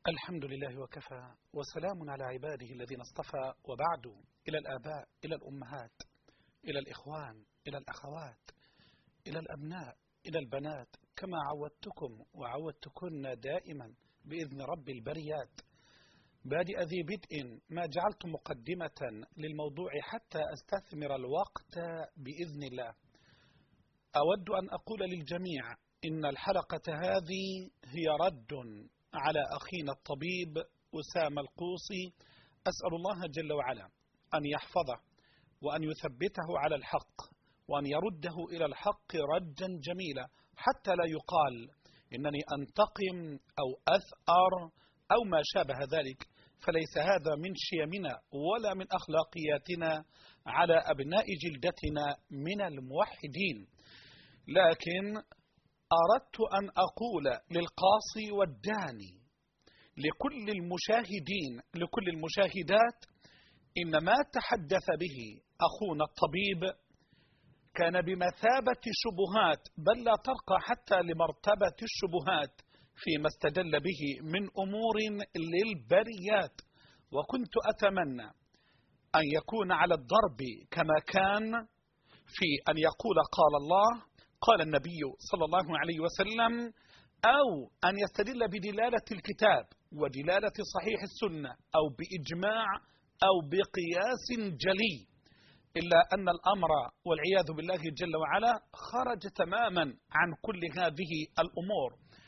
الحمد لله وكفى وسلام على عباده الذين اصطفى وبعد إلى الآباء إلى الأمهات إلى الإخوان إلى الأخوات إلى الأبناء إلى البنات كما عودتكم وعودتكن دائما بإذن رب البريات بادئ ذي بدء ما جعلت مقدمة للموضوع حتى أستثمر الوقت بإذن الله أود أن أقول للجميع إن الحلقة هذه هي رد على أخينا الطبيب أسامة القوصي أسأل الله جل وعلا أن يحفظه وأن يثبته على الحق وأن يرده إلى الحق ردا جميلا حتى لا يقال إنني أنتقم أو أثأر أو ما شابه ذلك فليس هذا من شيمنا ولا من أخلاقياتنا على أبناء جلدتنا من الموحدين لكن أردت أن أقول للقاصي والداني لكل المشاهدين لكل المشاهدات إن ما تحدث به أخونا الطبيب كان بمثابة شبهات بل لا ترقى حتى لمرتبة الشبهات فيما استدل به من أمور للبريات وكنت أتمنى أن يكون على الضرب كما كان في أن يقول قال الله قال النبي صلى الله عليه وسلم أو أن يستدل بدلالة الكتاب ودلالة صحيح السنة أو بإجماع أو بقياس جلي إلا أن الأمر والعياذ بالله جل وعلا خرج تماما عن كل هذه الأمور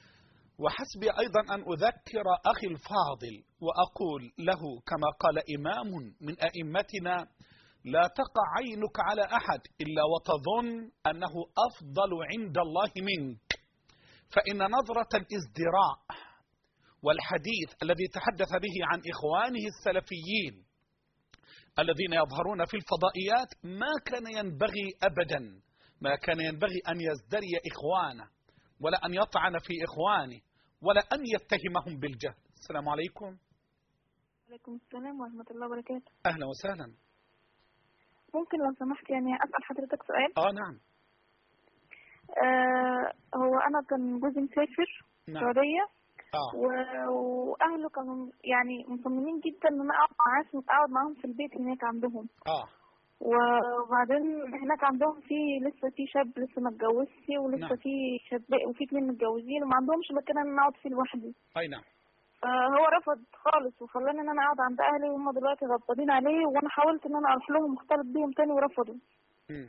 وحسبي أيضا أن أذكر أخي الفاضل وأقول له كما قال إمام من أئمتنا لا تقع عينك على أحد إلا وتظن أنه أفضل عند الله منك فإن نظرة الازدراء والحديث الذي تحدث به عن إخوانه السلفيين الذين يظهرون في الفضائيات ما كان ينبغي أبدا ما كان ينبغي أن يزدري إخوانه ولا أن يطعن في إخوانه ولا أن يتهمهم بالجهل السلام عليكم عليكم السلام ورحمة الله وبركاته أهلا وسهلا ممكن لو سمحت يعني أسأل حضرتك سؤال آه نعم آه هو أنا كان جوزي مسافر نعم السعودية آه و- وأهله كانوا يعني مصممين جدا إن أنا أقعد معاه أقعد معاهم في البيت هناك عندهم آه وبعدين هناك عندهم في لسه في شاب لسه ما اتجوزش ولسه نعم. في شاب وفي اتنين متجوزين وما عندهمش مكان ان انا اقعد فيه لوحدي أي نعم فهو رفض خالص وخلاني ان انا اقعد عند اهلي وهم دلوقتي غضبانين عليه وانا حاولت ان انا اروح لهم مختلط بيهم تاني ورفضوا مم.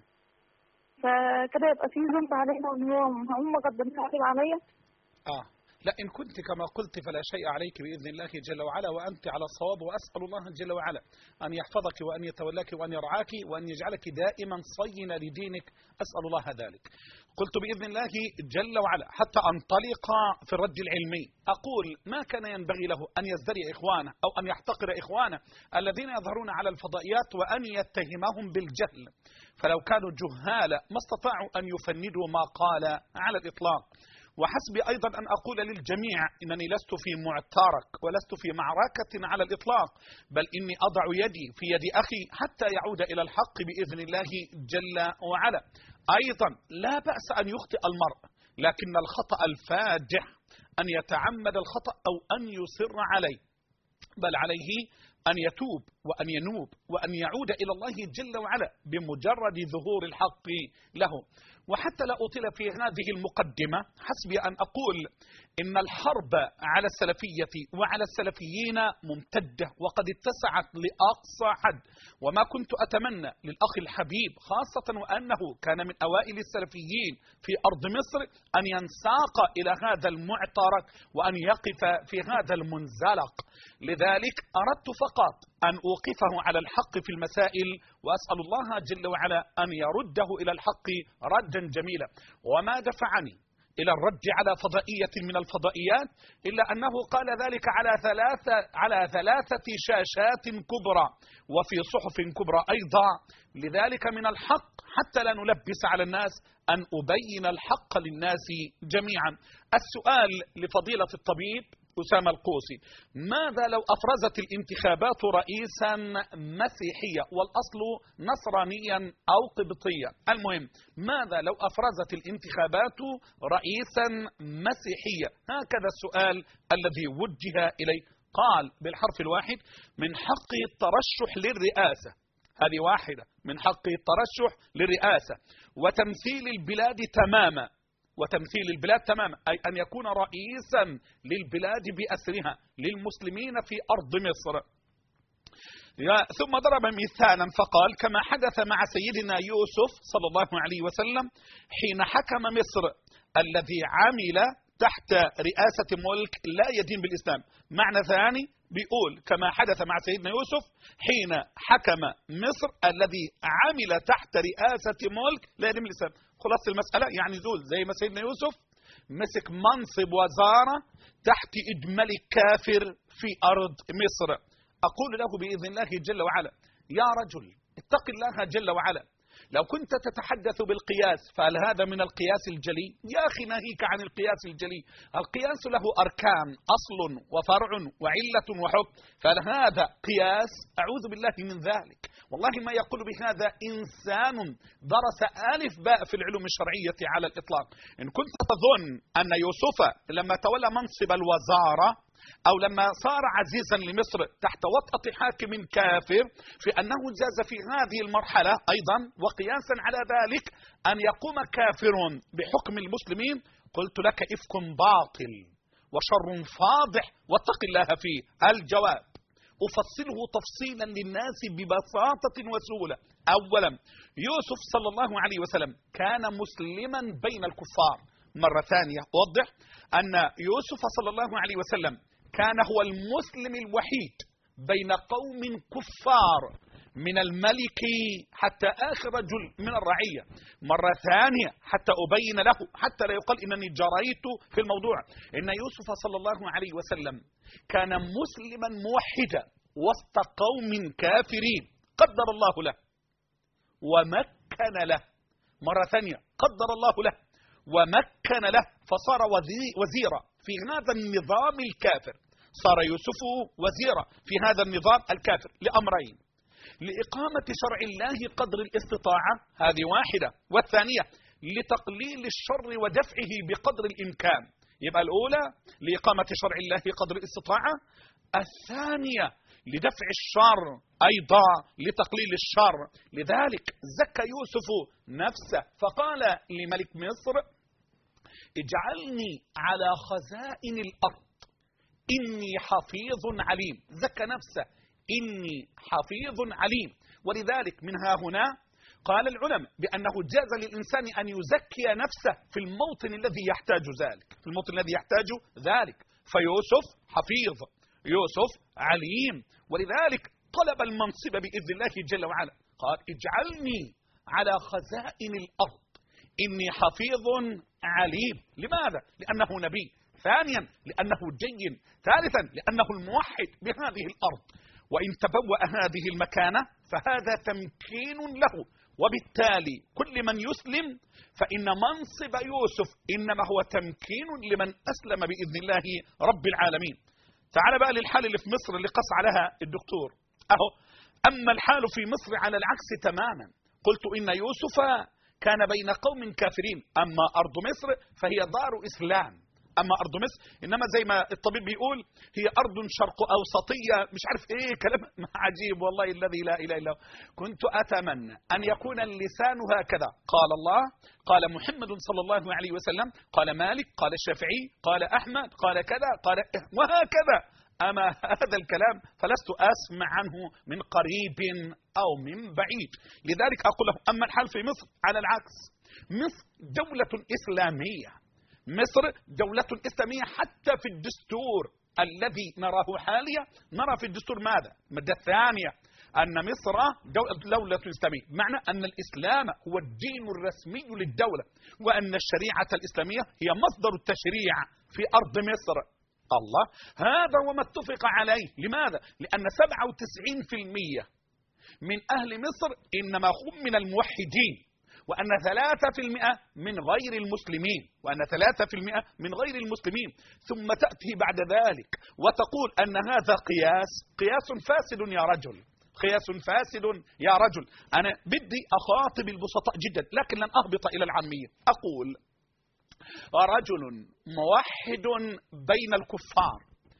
فكده يبقى في ذنب علينا وان هو هم غضبانين عليا آه لا إن كنت كما قلت فلا شيء عليك بإذن الله جل وعلا وأنت على الصواب وأسأل الله جل وعلا أن يحفظك وأن يتولاك وأن يرعاك وأن يجعلك دائما صينا لدينك أسأل الله ذلك قلت بإذن الله جل وعلا حتى أنطلق في الرد العلمي أقول ما كان ينبغي له أن يزدري إخوانه أو أن يحتقر إخوانه الذين يظهرون على الفضائيات وأن يتهمهم بالجهل فلو كانوا جهالا ما استطاعوا أن يفندوا ما قال على الإطلاق وحسبي أيضا أن أقول للجميع إنني لست في معترك ولست في معركة على الإطلاق بل إني أضع يدي في يد أخي حتى يعود إلى الحق بإذن الله جل وعلا أيضا لا بأس أن يخطئ المرء لكن الخطأ الفاجح أن يتعمد الخطأ أو أن يصر عليه بل عليه أن يتوب وأن ينوب وأن يعود إلى الله جل وعلا بمجرد ظهور الحق له وحتى لا أطيل في هذه المقدمة حسبي أن أقول إن الحرب على السلفية وعلى السلفيين ممتدة وقد اتسعت لأقصى حد وما كنت أتمنى للأخ الحبيب خاصة وأنه كان من أوائل السلفيين في أرض مصر أن ينساق إلى هذا المعترك وأن يقف في هذا المنزلق لذلك أردت فقط أن أوقفه على الحق في المسائل وأسأل الله جل وعلا أن يرده إلى الحق ردا جميلا وما دفعني إلى الرد على فضائية من الفضائيات إلا أنه قال ذلك على ثلاثة على ثلاثة شاشات كبرى وفي صحف كبرى أيضا لذلك من الحق حتى لا نلبس على الناس أن أبين الحق للناس جميعا السؤال لفضيلة الطبيب أسامة القوسي ماذا لو أفرزت الانتخابات رئيسا مسيحيا والأصل نصرانيا أو قبطيا المهم ماذا لو أفرزت الانتخابات رئيسا مسيحيا هكذا السؤال الذي وجه إليه قال بالحرف الواحد من حقه الترشح للرئاسة هذه واحدة من حقه الترشح للرئاسة وتمثيل البلاد تماما وتمثيل البلاد تماما أي أن يكون رئيسا للبلاد بأسرها للمسلمين في أرض مصر ثم ضرب مثالا فقال كما حدث مع سيدنا يوسف صلى الله عليه وسلم حين حكم مصر الذي عمل تحت رئاسة ملك لا يدين بالإسلام معنى ثاني بيقول كما حدث مع سيدنا يوسف حين حكم مصر الذي عمل تحت رئاسة ملك لا يدين بالإسلام خلاص المسألة يعني زول زي ما سيدنا يوسف مسك منصب وزارة تحت إجمال كافر في أرض مصر أقول له بإذن الله جل وعلا يا رجل اتق الله جل وعلا لو كنت تتحدث بالقياس فهل هذا من القياس الجلي يا أخي ناهيك عن القياس الجلي القياس له أركان أصل وفرع وعلة وحكم فهل هذا قياس أعوذ بالله من ذلك والله ما يقول بهذا إنسان درس ألف باء في العلوم الشرعية على الإطلاق إن كنت تظن أن يوسف لما تولى منصب الوزارة أو لما صار عزيزا لمصر تحت وطأة حاكم كافر في أنه جاز في هذه المرحلة أيضا وقياسا على ذلك أن يقوم كافر بحكم المسلمين قلت لك إفك باطل وشر فاضح واتق الله فيه الجواب أفصله تفصيلا للناس ببساطة وسهولة أولا يوسف صلى الله عليه وسلم كان مسلما بين الكفار مرة ثانية أوضح أن يوسف صلى الله عليه وسلم كان هو المسلم الوحيد بين قوم كفار من الملك حتى آخر رجل من الرعية مرة ثانية حتى أبين له حتى لا يقال إنني جريت في الموضوع إن يوسف صلى الله عليه وسلم كان مسلما موحدا وسط قوم كافرين قدر الله له ومكن له مرة ثانية قدر الله له ومكن له فصار وزيرا في هذا النظام الكافر صار يوسف وزيرا في هذا النظام الكافر لأمرين لإقامة شرع الله قدر الاستطاعة هذه واحدة والثانية لتقليل الشر ودفعه بقدر الإمكان يبقى الأولى لإقامة شرع الله قدر الاستطاعة الثانية لدفع الشر أيضا لتقليل الشر لذلك زكى يوسف نفسه فقال لملك مصر اجعلني على خزائن الأرض إني حفيظ عليم زكى نفسه إني حفيظ عليم ولذلك منها هنا قال العلماء بأنه جاز للإنسان أن يزكي نفسه في الموطن الذي يحتاج ذلك في الموطن الذي يحتاج ذلك فيوسف حفيظ يوسف عليم ولذلك طلب المنصب بإذن الله جل وعلا قال اجعلني على خزائن الأرض إني حفيظ عليم لماذا؟ لأنه نبي ثانيا لأنه جين ثالثا لأنه الموحد بهذه الأرض وإن تبوأ هذه المكانة فهذا تمكين له وبالتالي كل من يسلم فإن منصب يوسف إنما هو تمكين لمن أسلم بإذن الله رب العالمين تعال بقى للحال اللي في مصر اللي قص عليها الدكتور أهو أما الحال في مصر على العكس تماما قلت إن يوسف كان بين قوم كافرين أما أرض مصر فهي دار إسلام اما ارض مصر انما زي ما الطبيب بيقول هي ارض شرق اوسطيه مش عارف ايه كلام عجيب والله الذي لا اله الا هو كنت اتمنى ان يكون اللسان هكذا قال الله قال محمد صلى الله عليه وسلم قال مالك قال الشافعي قال احمد قال كذا قال وهكذا أما هذا الكلام فلست أسمع عنه من قريب أو من بعيد لذلك أقول له أما الحال في مصر على العكس مصر دولة إسلامية مصر دولة إسلامية حتى في الدستور الذي نراه حاليا نرى في الدستور ماذا؟ المادة الثانية أن مصر دولة إسلامية معنى أن الإسلام هو الدين الرسمي للدولة وأن الشريعة الإسلامية هي مصدر التشريع في أرض مصر الله هذا وما اتفق عليه لماذا؟ لأن 97% من أهل مصر إنما هم من الموحدين وأن ثلاثة في المئة من غير المسلمين وأن ثلاثة في المئة من غير المسلمين ثم تأتي بعد ذلك وتقول أن هذا قياس قياس فاسد يا رجل قياس فاسد يا رجل أنا بدي أخاطب البسطاء جدا لكن لن أهبط إلى العامية أقول رجل موحد بين الكفار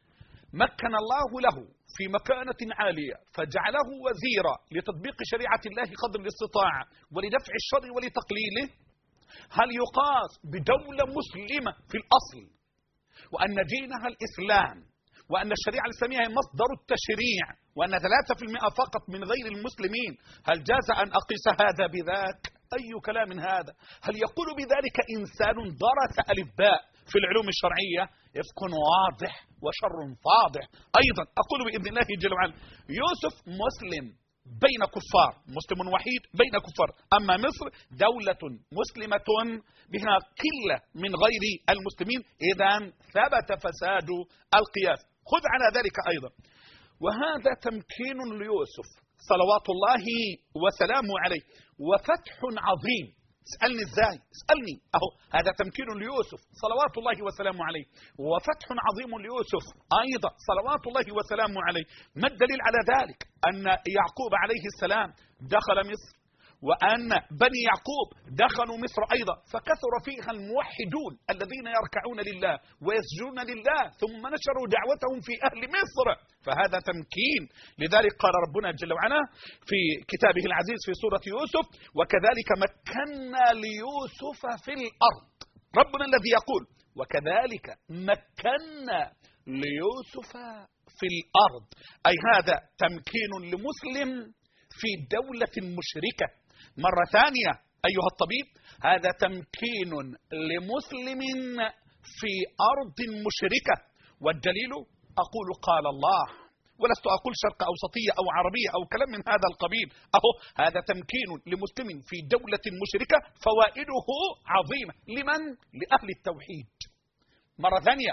مكن الله له في مكانة عالية فجعله وزيرا لتطبيق شريعة الله قدر الاستطاعة ولدفع الشر ولتقليله هل يقاس بدولة مسلمة في الأصل وأن دينها الإسلام وأن الشريعة الإسلامية هي مصدر التشريع وأن ثلاثة في المئة فقط من غير المسلمين هل جاز أن أقيس هذا بذاك أي كلام هذا هل يقول بذلك إنسان درس ألف في العلوم الشرعية إفك واضح وشر فاضح أيضا أقول بإذن الله جل وعلا يوسف مسلم بين كفار مسلم وحيد بين كفار أما مصر دولة مسلمة بها قلة من غير المسلمين إذا ثبت فساد القياس خذ على ذلك أيضا وهذا تمكين ليوسف صلوات الله وسلامه عليه وفتح عظيم اسألني ازاي اسألني اهو هذا تمكين ليوسف صلوات الله وسلامه عليه وفتح عظيم ليوسف ايضا صلوات الله وسلامه عليه ما الدليل على ذلك ان يعقوب عليه السلام دخل مصر وأن بني يعقوب دخلوا مصر أيضا فكثر فيها الموحدون الذين يركعون لله ويسجدون لله ثم نشروا دعوتهم في أهل مصر فهذا تمكين لذلك قال ربنا جل وعلا في كتابه العزيز في سورة يوسف وكذلك مكنا ليوسف في الأرض ربنا الذي يقول وكذلك مكنا ليوسف في الأرض أي هذا تمكين لمسلم في دولة مشركة مرة ثانية أيها الطبيب هذا تمكين لمسلم في أرض مشركة والدليل أقول قال الله ولست أقول شرق أوسطية أو عربية أو كلام من هذا القبيل أهو هذا تمكين لمسلم في دولة مشركة فوائده عظيمة لمن؟ لأهل التوحيد مرة ثانية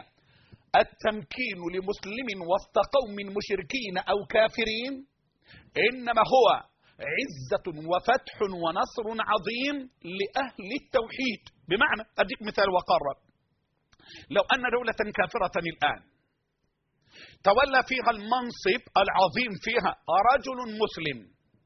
التمكين لمسلم وسط قوم مشركين أو كافرين إنما هو عزة وفتح ونصر عظيم لأهل التوحيد بمعنى أديك مثال وقرب لو أن دولة كافرة الآن تولى فيها المنصب العظيم فيها رجل مسلم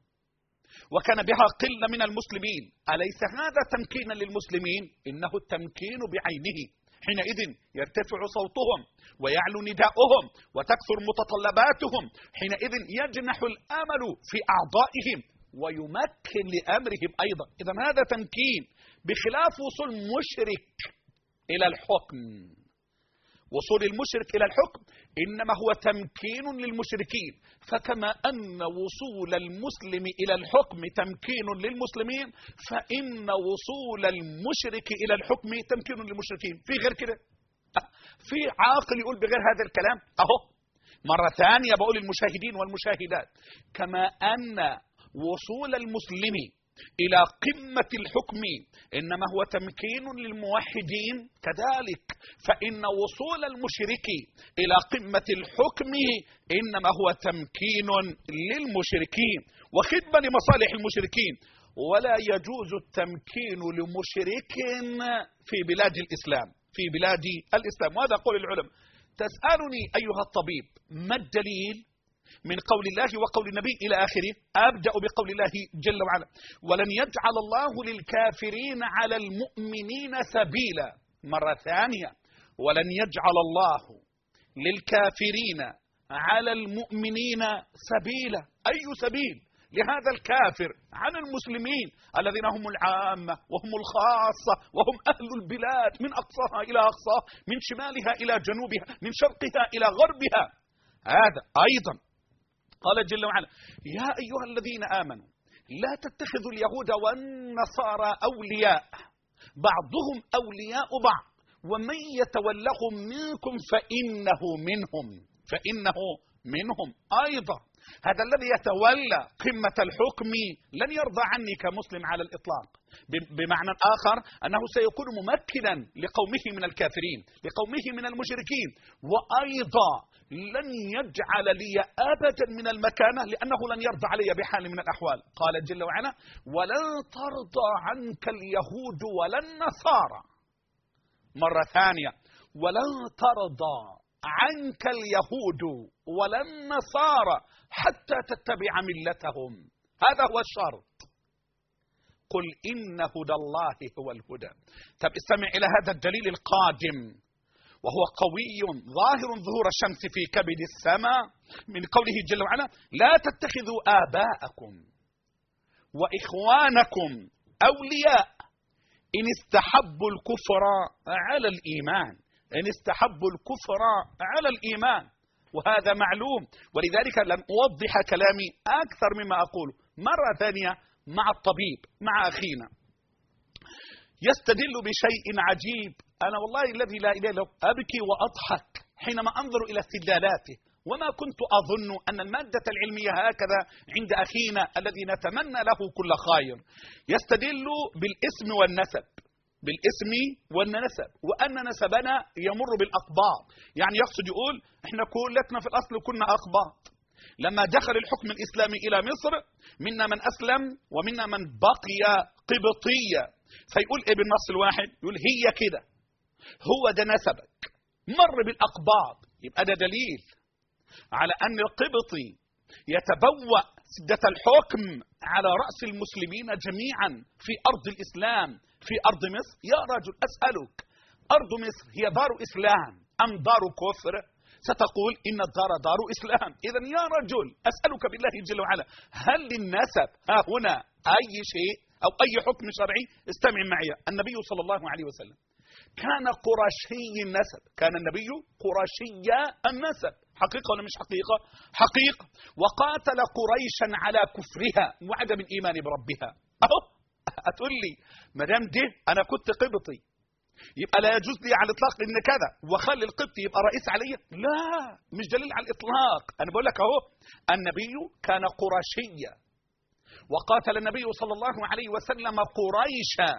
وكان بها قلة من المسلمين أليس هذا تمكينا للمسلمين إنه التمكين بعينه حينئذ يرتفع صوتهم ويعلو نداؤهم وتكثر متطلباتهم حينئذ يجنح الامل في اعضائهم ويمكن لامرهم ايضا اذا هذا تمكين بخلاف وصول مشرك الى الحكم وصول المشرك إلى الحكم إنما هو تمكين للمشركين فكما أن وصول المسلم إلى الحكم تمكين للمسلمين فإن وصول المشرك إلى الحكم تمكين للمشركين في غير كده في عاقل يقول بغير هذا الكلام أهو مرة ثانية بقول للمشاهدين والمشاهدات كما أن وصول المسلم إلى قمة الحكم إنما هو تمكين للموحدين كذلك فإن وصول المشرك إلى قمة الحكم إنما هو تمكين للمشركين وخدمة لمصالح المشركين ولا يجوز التمكين لمشرك في بلاد الإسلام في بلاد الإسلام وهذا قول العلماء تسألني أيها الطبيب ما الدليل من قول الله وقول النبي إلى آخره أبدأ بقول الله جل وعلا ولن يجعل الله للكافرين على المؤمنين سبيلا مرة ثانية ولن يجعل الله للكافرين على المؤمنين سبيلا أي سبيل لهذا الكافر عن المسلمين الذين هم العامة وهم الخاصة وهم أهل البلاد من أقصاها إلى أقصاها من شمالها إلى جنوبها من شرقها إلى غربها هذا أيضا قال جل وعلا يا أيها الذين آمنوا لا تتخذوا اليهود والنصارى أولياء بعضهم أولياء بعض ومن يتولهم منكم فإنه منهم فإنه منهم أيضا هذا الذي يتولى قمة الحكم لن يرضى عني كمسلم على الإطلاق بمعنى آخر أنه سيكون ممكنا لقومه من الكافرين لقومه من المشركين وأيضا لن يجعل لي أبدا من المكانة لأنه لن يرضى علي بحال من الأحوال قال جل وعلا ولن ترضى عنك اليهود ولا النصارى مرة ثانية ولن ترضى عنك اليهود ولا النصارى حتى تتبع ملتهم هذا هو الشرط قل إن هدى الله هو الهدى طب استمع إلى هذا الدليل القادم وهو قوي ظاهر ظهور الشمس في كبد السماء من قوله جل وعلا لا تتخذوا آباءكم وإخوانكم أولياء إن استحبوا الكفر على الإيمان إن استحبوا الكفر على الإيمان وهذا معلوم ولذلك لم أوضح كلامي أكثر مما أقول مرة ثانية مع الطبيب مع أخينا يستدل بشيء عجيب أنا والله الذي لا إله إلا أبكي وأضحك حينما أنظر إلى استدلالاته وما كنت أظن أن المادة العلمية هكذا عند أخينا الذي نتمنى له كل خير يستدل بالاسم والنسب بالاسم والنسب وأن نسبنا يمر بالأقباط يعني يقصد يقول احنا كلتنا في الأصل كنا أقباط لما دخل الحكم الإسلامي إلى مصر منا من أسلم ومنا من بقي قبطية فيقول إيه بالنص الواحد يقول هي كده هو ده نسبك مر بالأقباط يبقى ده دليل على أن القبطي يتبوأ سدة الحكم على رأس المسلمين جميعا في أرض الإسلام في أرض مصر يا رجل أسألك أرض مصر هي دار إسلام أم دار كفر ستقول إن الدار دار إسلام إذا يا رجل أسألك بالله جل وعلا هل للنسب ها هنا أي شيء أو أي حكم شرعي استمع معي النبي صلى الله عليه وسلم كان قرشي النسب كان النبي قرشي النسب حقيقة ولا مش حقيقة حقيقة وقاتل قريشا على كفرها وعدم الإيمان بربها أهو هتقول لي ما دام ده انا كنت قبطي يبقى لا يجوز لي على الاطلاق ان كذا واخلي القبطي يبقى رئيس عليا لا مش دليل على الاطلاق انا بقول لك اهو النبي كان قرشيا وقاتل النبي صلى الله عليه وسلم قريشا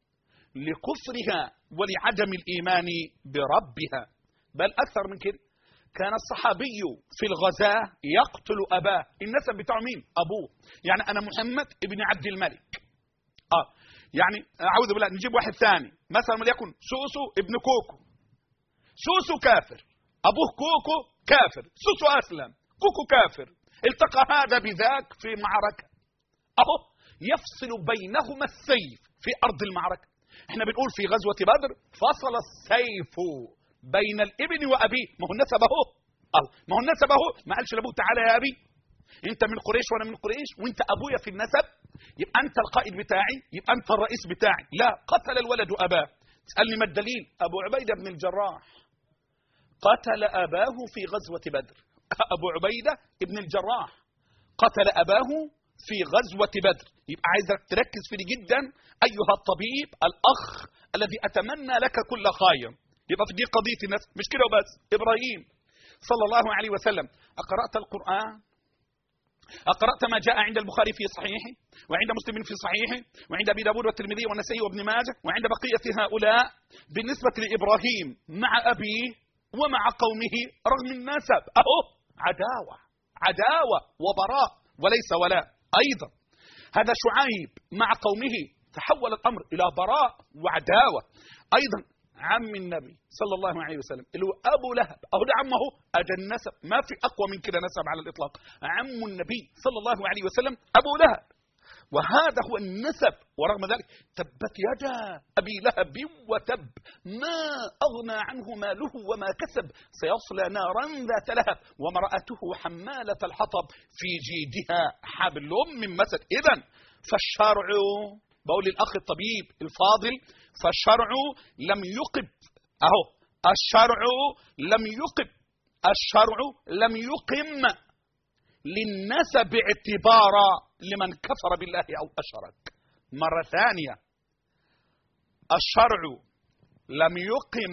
لكفرها ولعدم الايمان بربها بل اكثر من كده كان الصحابي في الغزاة يقتل أباه النسب بتاعه مين أبوه يعني أنا محمد ابن عبد الملك اه يعني اعوذ بالله نجيب واحد ثاني مثلا وليكن سوسو ابن كوكو سوسو كافر ابوه كوكو كافر سوسو اسلم كوكو كافر التقى هذا بذاك في معركه اهو يفصل بينهما السيف في ارض المعركه احنا بنقول في غزوه بدر فصل السيف بين الابن وابيه ما هو النسب اهو ما هو النسب اهو ما قالش لابوه تعالى يا ابي انت من قريش وانا من قريش وانت ابويا في النسب يبقى انت القائد بتاعي يبقى انت الرئيس بتاعي لا قتل الولد اباه تسالني ما الدليل ابو عبيده بن الجراح قتل اباه في غزوه بدر ابو عبيده بن الجراح قتل اباه في غزوه بدر يبقى عايزك تركز في دي جدا ايها الطبيب الاخ الذي اتمنى لك كل خير يبقى في دي قضيه الناس مش كده وبس ابراهيم صلى الله عليه وسلم اقرات القران أقرأت ما جاء عند البخاري في صحيحه وعند مسلم في صحيحه وعند أبي داود والترمذي والنسائي وابن ماجه وعند بقية هؤلاء بالنسبة لإبراهيم مع أبيه ومع قومه رغم النسب أهو عداوة عداوة وبراء وليس ولا أيضا هذا شعيب مع قومه تحول الأمر إلى براء وعداوة أيضا عم النبي صلى الله عليه وسلم اللي هو ابو لهب اهو ده عمه ادى النسب ما في اقوى من كده نسب على الاطلاق عم النبي صلى الله عليه وسلم ابو لهب وهذا هو النسب ورغم ذلك تبت يدا ابي لهب وتب ما اغنى عنه ماله وما كسب سيصلى نارا ذات لهب وامراته حماله الحطب في جيدها حبل من مسد اذا فالشرع بقول للاخ الطبيب الفاضل فالشرع لم يقب اهو الشرع لم يقب الشرع لم يقم للنسب اعتبارا لمن كفر بالله او اشرك مره ثانيه الشرع لم يقم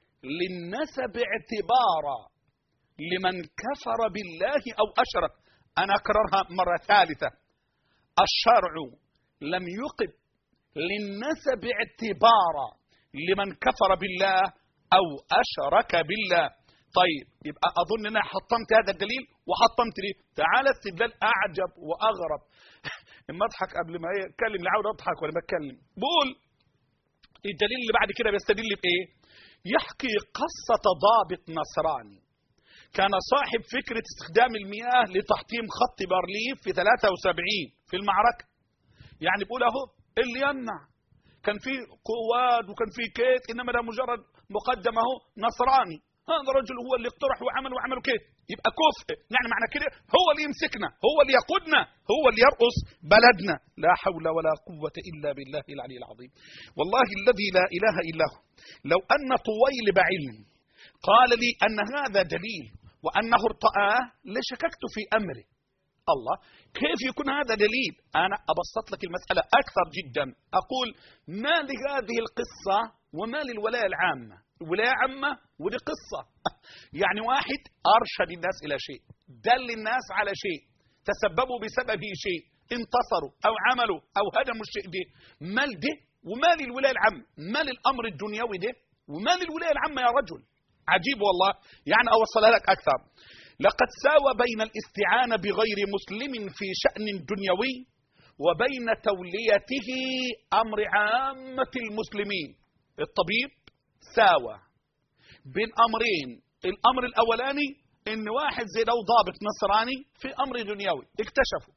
للنسب اعتبارا لمن كفر بالله او اشرك أنا أكررها مرة ثالثة الشرع لم يقب للنسب اعتبارا لمن كفر بالله أو أشرك بالله طيب يبقى أظن أنا حطمت هذا الدليل وحطمت ليه تعال استدلال أعجب وأغرب اما اضحك قبل ما اتكلم لعاود اضحك ولا بتكلم بقول الدليل اللي بعد كده بيستدل بايه يحكي قصة ضابط نصراني كان صاحب فكرة استخدام المياه لتحطيم خط بارليف في 73 في المعركة يعني بقول اهو اللي يمنع كان في قوات وكان في كيت انما ده مجرد مقدم اهو نصراني هذا الرجل هو اللي اقترح وعمل وعمل كيت يبقى كفء يعني معنى كده هو اللي يمسكنا هو اللي يقودنا هو اللي يرقص بلدنا لا حول ولا قوة إلا بالله العلي العظيم والله الذي لا إله إلا هو لو أن طويل بعلم قال لي أن هذا دليل وأنه ارتآه لشككت في أمره الله كيف يكون هذا دليل أنا أبسط لك المسألة أكثر جدا أقول ما لهذه القصة وما للولاية العامة الولاية عامة ودي قصة يعني واحد أرشد الناس إلى شيء دل الناس على شيء تسببوا بسببه شيء انتصروا أو عملوا أو هدموا الشيء ده مال ده وما للولاية العامة ما للأمر الدنيوي ده وما للولاية العامة يا رجل عجيب والله يعني أوصلها لك أكثر لقد ساوى بين الاستعانة بغير مسلم في شأن دنيوي وبين توليته أمر عامة المسلمين الطبيب ساوى بين أمرين الأمر الأولاني إن واحد زي لو ضابط نصراني في أمر دنيوي اكتشفه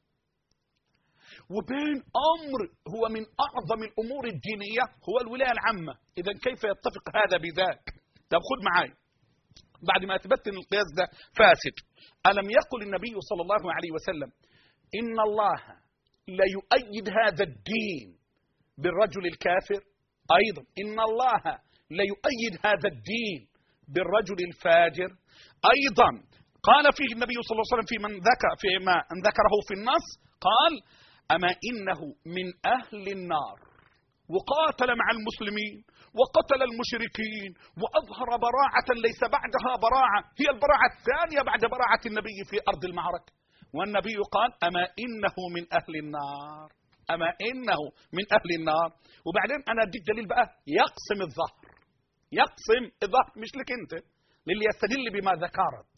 وبين أمر هو من أعظم الأمور الدينية هو الولاية العامة إذا كيف يتفق هذا بذاك طب خد معاي بعد ما أثبت أن القياس ده فاسد ألم يقل النبي صلى الله عليه وسلم إن الله لا يؤيد هذا الدين بالرجل الكافر أيضا إن الله لا يؤيد هذا الدين بالرجل الفاجر أيضا قال فيه النبي صلى الله عليه وسلم في من ذكر فيما ذكره في النص قال أما إنه من أهل النار وقاتل مع المسلمين وقتل المشركين وأظهر براعة ليس بعدها براعة هي البراعة الثانية بعد براعة النبي في أرض المعركة والنبي قال أما إنه من أهل النار أما إنه من أهل النار وبعدين أنا أديك دليل بقى يقسم الظهر يقسم الظهر مش لك أنت للي يستدل بما ذكرت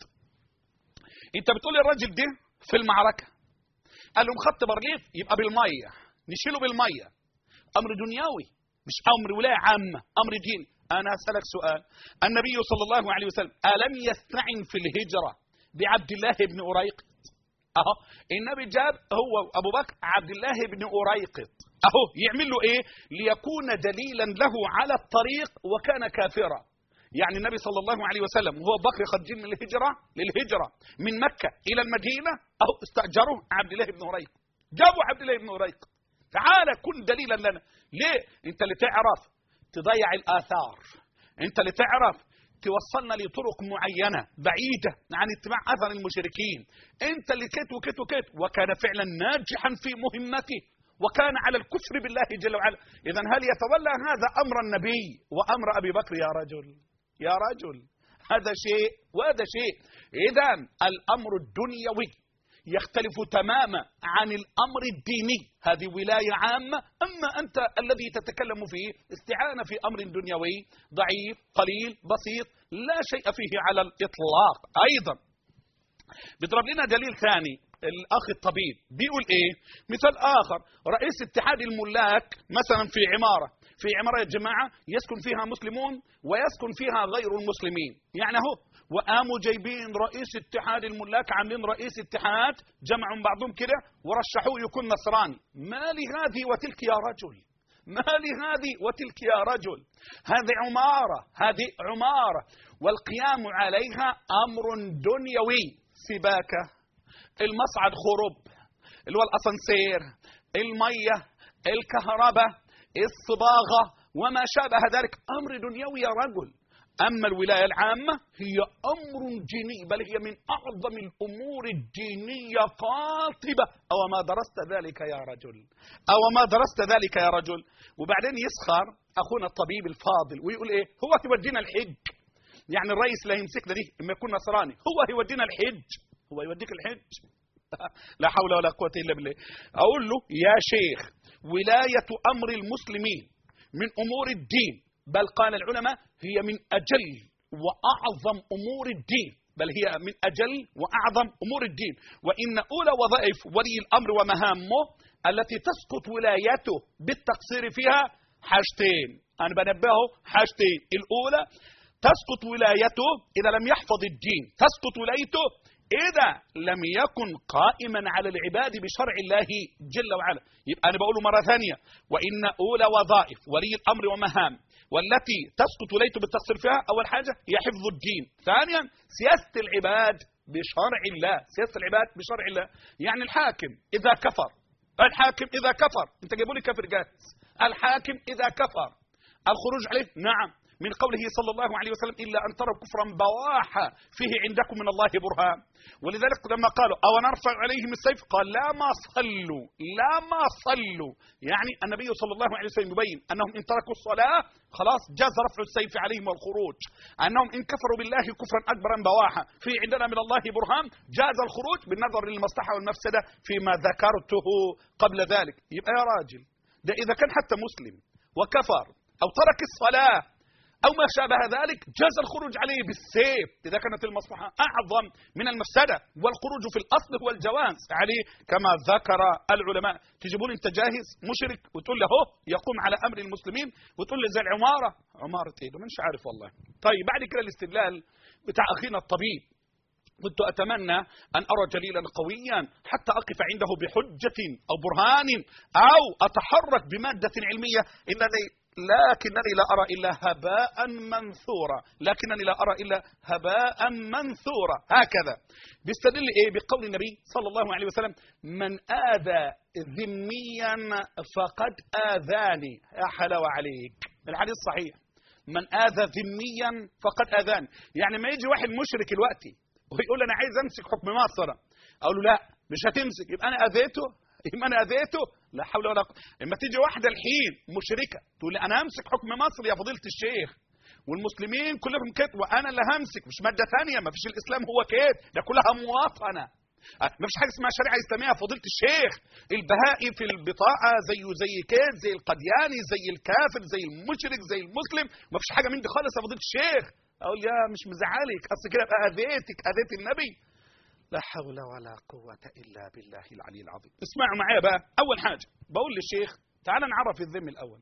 أنت بتقول الراجل ده في المعركة قال لهم خط برليف يبقى بالمية نشيله بالمية أمر دنيوي مش أمر ولاية عامة أمر دين أنا أسألك سؤال النبي صلى الله عليه وسلم ألم يستعن في الهجرة بعبد الله بن أريقط أهو النبي جاب هو أبو بكر عبد الله بن أريقط أهو يعمل له إيه ليكون دليلا له على الطريق وكان كافرا يعني النبي صلى الله عليه وسلم وهو بكر خرجين من الهجرة للهجرة من مكة إلى المدينة أو استأجروه عبد الله بن أريقط جابوا عبد الله بن أريقط تعال كن دليلا لنا ليه انت اللي تعرف تضيع الاثار انت اللي تعرف توصلنا لطرق معينة بعيدة عن اتباع أثر المشركين أنت اللي كت وكت وكت وكان فعلا ناجحا في مهمته وكان على الكفر بالله جل وعلا إذا هل يتولى هذا أمر النبي وأمر أبي بكر يا رجل يا رجل هذا شيء وهذا شيء إذا الأمر الدنيوي يختلف تماما عن الأمر الديني هذه ولاية عامة أما أنت الذي تتكلم فيه استعانة في أمر دنيوي ضعيف قليل بسيط لا شيء فيه على الإطلاق أيضا بيضرب لنا دليل ثاني الأخ الطبيب بيقول إيه مثال آخر رئيس اتحاد الملاك مثلا في عمارة في عمارة يا جماعة يسكن فيها مسلمون ويسكن فيها غير المسلمين يعني هو وقاموا جايبين رئيس اتحاد الملاك عاملين رئيس اتحاد جمعوا بعضهم كده ورشحوه يكون نصراني ما لهذه وتلك يا رجل ما لهذه وتلك يا رجل هذه عمارة هذه عمارة والقيام عليها أمر دنيوي سباكة المصعد خرب اللي هو الأسانسير المية الكهرباء الصباغة وما شابه ذلك أمر دنيوي يا رجل أما الولاية العامة هي أمر ديني بل هي من أعظم الأمور الدينية قاطبة أو ما درست ذلك يا رجل أو ما درست ذلك يا رجل وبعدين يسخر أخونا الطبيب الفاضل ويقول إيه هو هيودينا الحج يعني الرئيس لا يمسكنا دي إما يكون نصراني هو هيودينا الحج هو يوديك الحج لا حول ولا قوة إلا بالله أقول له يا شيخ ولاية أمر المسلمين من أمور الدين بل قال العلماء هي من أجل وأعظم أمور الدين بل هي من أجل وأعظم أمور الدين وإن أولى وظائف ولي الأمر ومهامه التي تسقط ولايته بالتقصير فيها حاجتين أنا بنبهه حاجتين الأولى تسقط ولايته إذا لم يحفظ الدين تسقط ولايته إذا لم يكن قائما على العباد بشرع الله جل وعلا يبقى أنا بقوله مرة ثانية وإن أولى وظائف ولي الأمر ومهام والتي تسقط ولايته بالتقصير فيها أول حاجة هي حفظ الدين ثانيا سياسة العباد بشرع الله سياسة العباد بشرع الله يعني الحاكم إذا كفر الحاكم إذا كفر أنت جايبوا لي كافر جاهز الحاكم إذا كفر الخروج عليه نعم من قوله صلى الله عليه وسلم إلا أن تروا كفرا بواحا فيه عندكم من الله برهان ولذلك لما قالوا أو نرفع عليهم السيف قال لا ما صلوا لا ما صلوا يعني النبي صلى الله عليه وسلم يبين أنهم إن تركوا الصلاة خلاص جاز رفع السيف عليهم والخروج أنهم إن كفروا بالله كفرا أكبرا بواحا في عندنا من الله برهان جاز الخروج بالنظر للمصلحة والمفسدة فيما ذكرته قبل ذلك يبقى يا راجل ده إذا كان حتى مسلم وكفر أو ترك الصلاة أو ما شابه ذلك جاز الخروج عليه بالسيف إذا كانت المصلحة أعظم من المفسدة والخروج في الأصل هو الجواز عليه كما ذكر العلماء تجيبون أنت جاهز مشرك وتقول له يقوم على أمر المسلمين وتقول له زي العمارة عمارة إيه ده مش عارف والله طيب بعد كده الاستدلال بتاع أخينا الطبيب كنت أتمنى أن أرى جليلا قويا حتى أقف عنده بحجة أو برهان أو أتحرك بمادة علمية إنني لكنني لا أرى إلا هباء منثورا لكنني لا أرى إلا هباء منثورا هكذا بيستدل إيه بقول النبي صلى الله عليه وسلم من آذى ذميا فقد آذاني يا حلاوة عليك الحديث صحيح من آذى ذميا فقد آذاني يعني ما يجي واحد مشرك الوقتي ويقول أنا عايز أمسك حكم مصر أقول له لا مش هتمسك يبقى أنا أذيته يبقى أنا أذيته لا حول ولا قوة اما تيجي واحدة الحين مشركة تقول لي أنا همسك حكم مصر يا فضيلة الشيخ والمسلمين كلهم كده وأنا اللي همسك مش مادة ثانية ما فيش الإسلام هو كده ده كلها مواطنة ما فيش حاجة اسمها شريعة إسلامية يا فضيلة الشيخ البهائي في البطاقة زيه زي كده زي القدياني زي الكافر زي المشرك زي المسلم ما فيش حاجة من دي خالص يا فضيلة الشيخ أقول يا مش مزعلك أصل كده بقى أذيتك أذيت النبي لا حول ولا قوة إلا بالله العلي العظيم اسمعوا معايا بقى أول حاجة بقول للشيخ تعال نعرف الذم الأول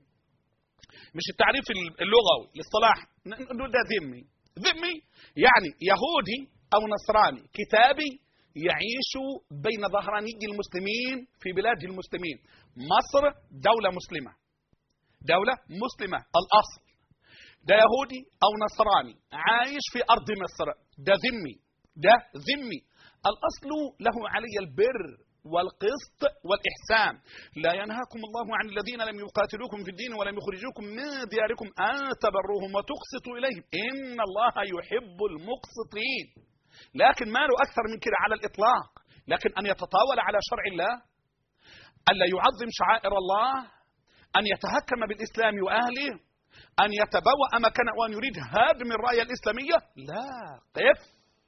مش التعريف اللغوي الاصطلاح نقول ده ذمي ذمي يعني يهودي أو نصراني كتابي يعيش بين ظهراني المسلمين في بلاد المسلمين مصر دولة مسلمة دولة مسلمة الأصل ده يهودي أو نصراني عايش في أرض مصر ده ذمي ده ذمي الأصل له علي البر والقسط والإحسان لا ينهاكم الله عن الذين لم يقاتلوكم في الدين ولم يخرجوكم من دياركم أن تبروهم وتقسطوا إليهم إن الله يحب المقسطين لكن ما له أكثر من كده على الإطلاق لكن أن يتطاول على شرع الله ألا يعظم شعائر الله أن يتهكم بالإسلام وأهله أن يتبوأ مكانه وأن يريد هدم الراية الإسلامية لا قف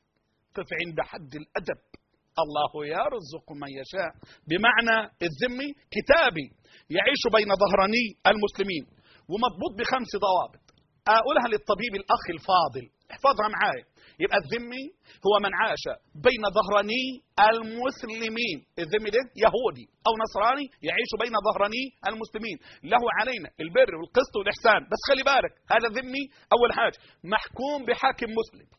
قف عند حد الأدب الله يرزق من يشاء بمعنى الذمي كتابي يعيش بين ظهراني المسلمين ومضبوط بخمس ضوابط أقولها للطبيب الأخ الفاضل احفظها معايا يبقى الذمي هو من عاش بين ظهراني المسلمين الذمي ده يهودي أو نصراني يعيش بين ظهراني المسلمين له علينا البر والقسط والإحسان بس خلي بالك هذا ذمي أول حاجة محكوم بحاكم مسلم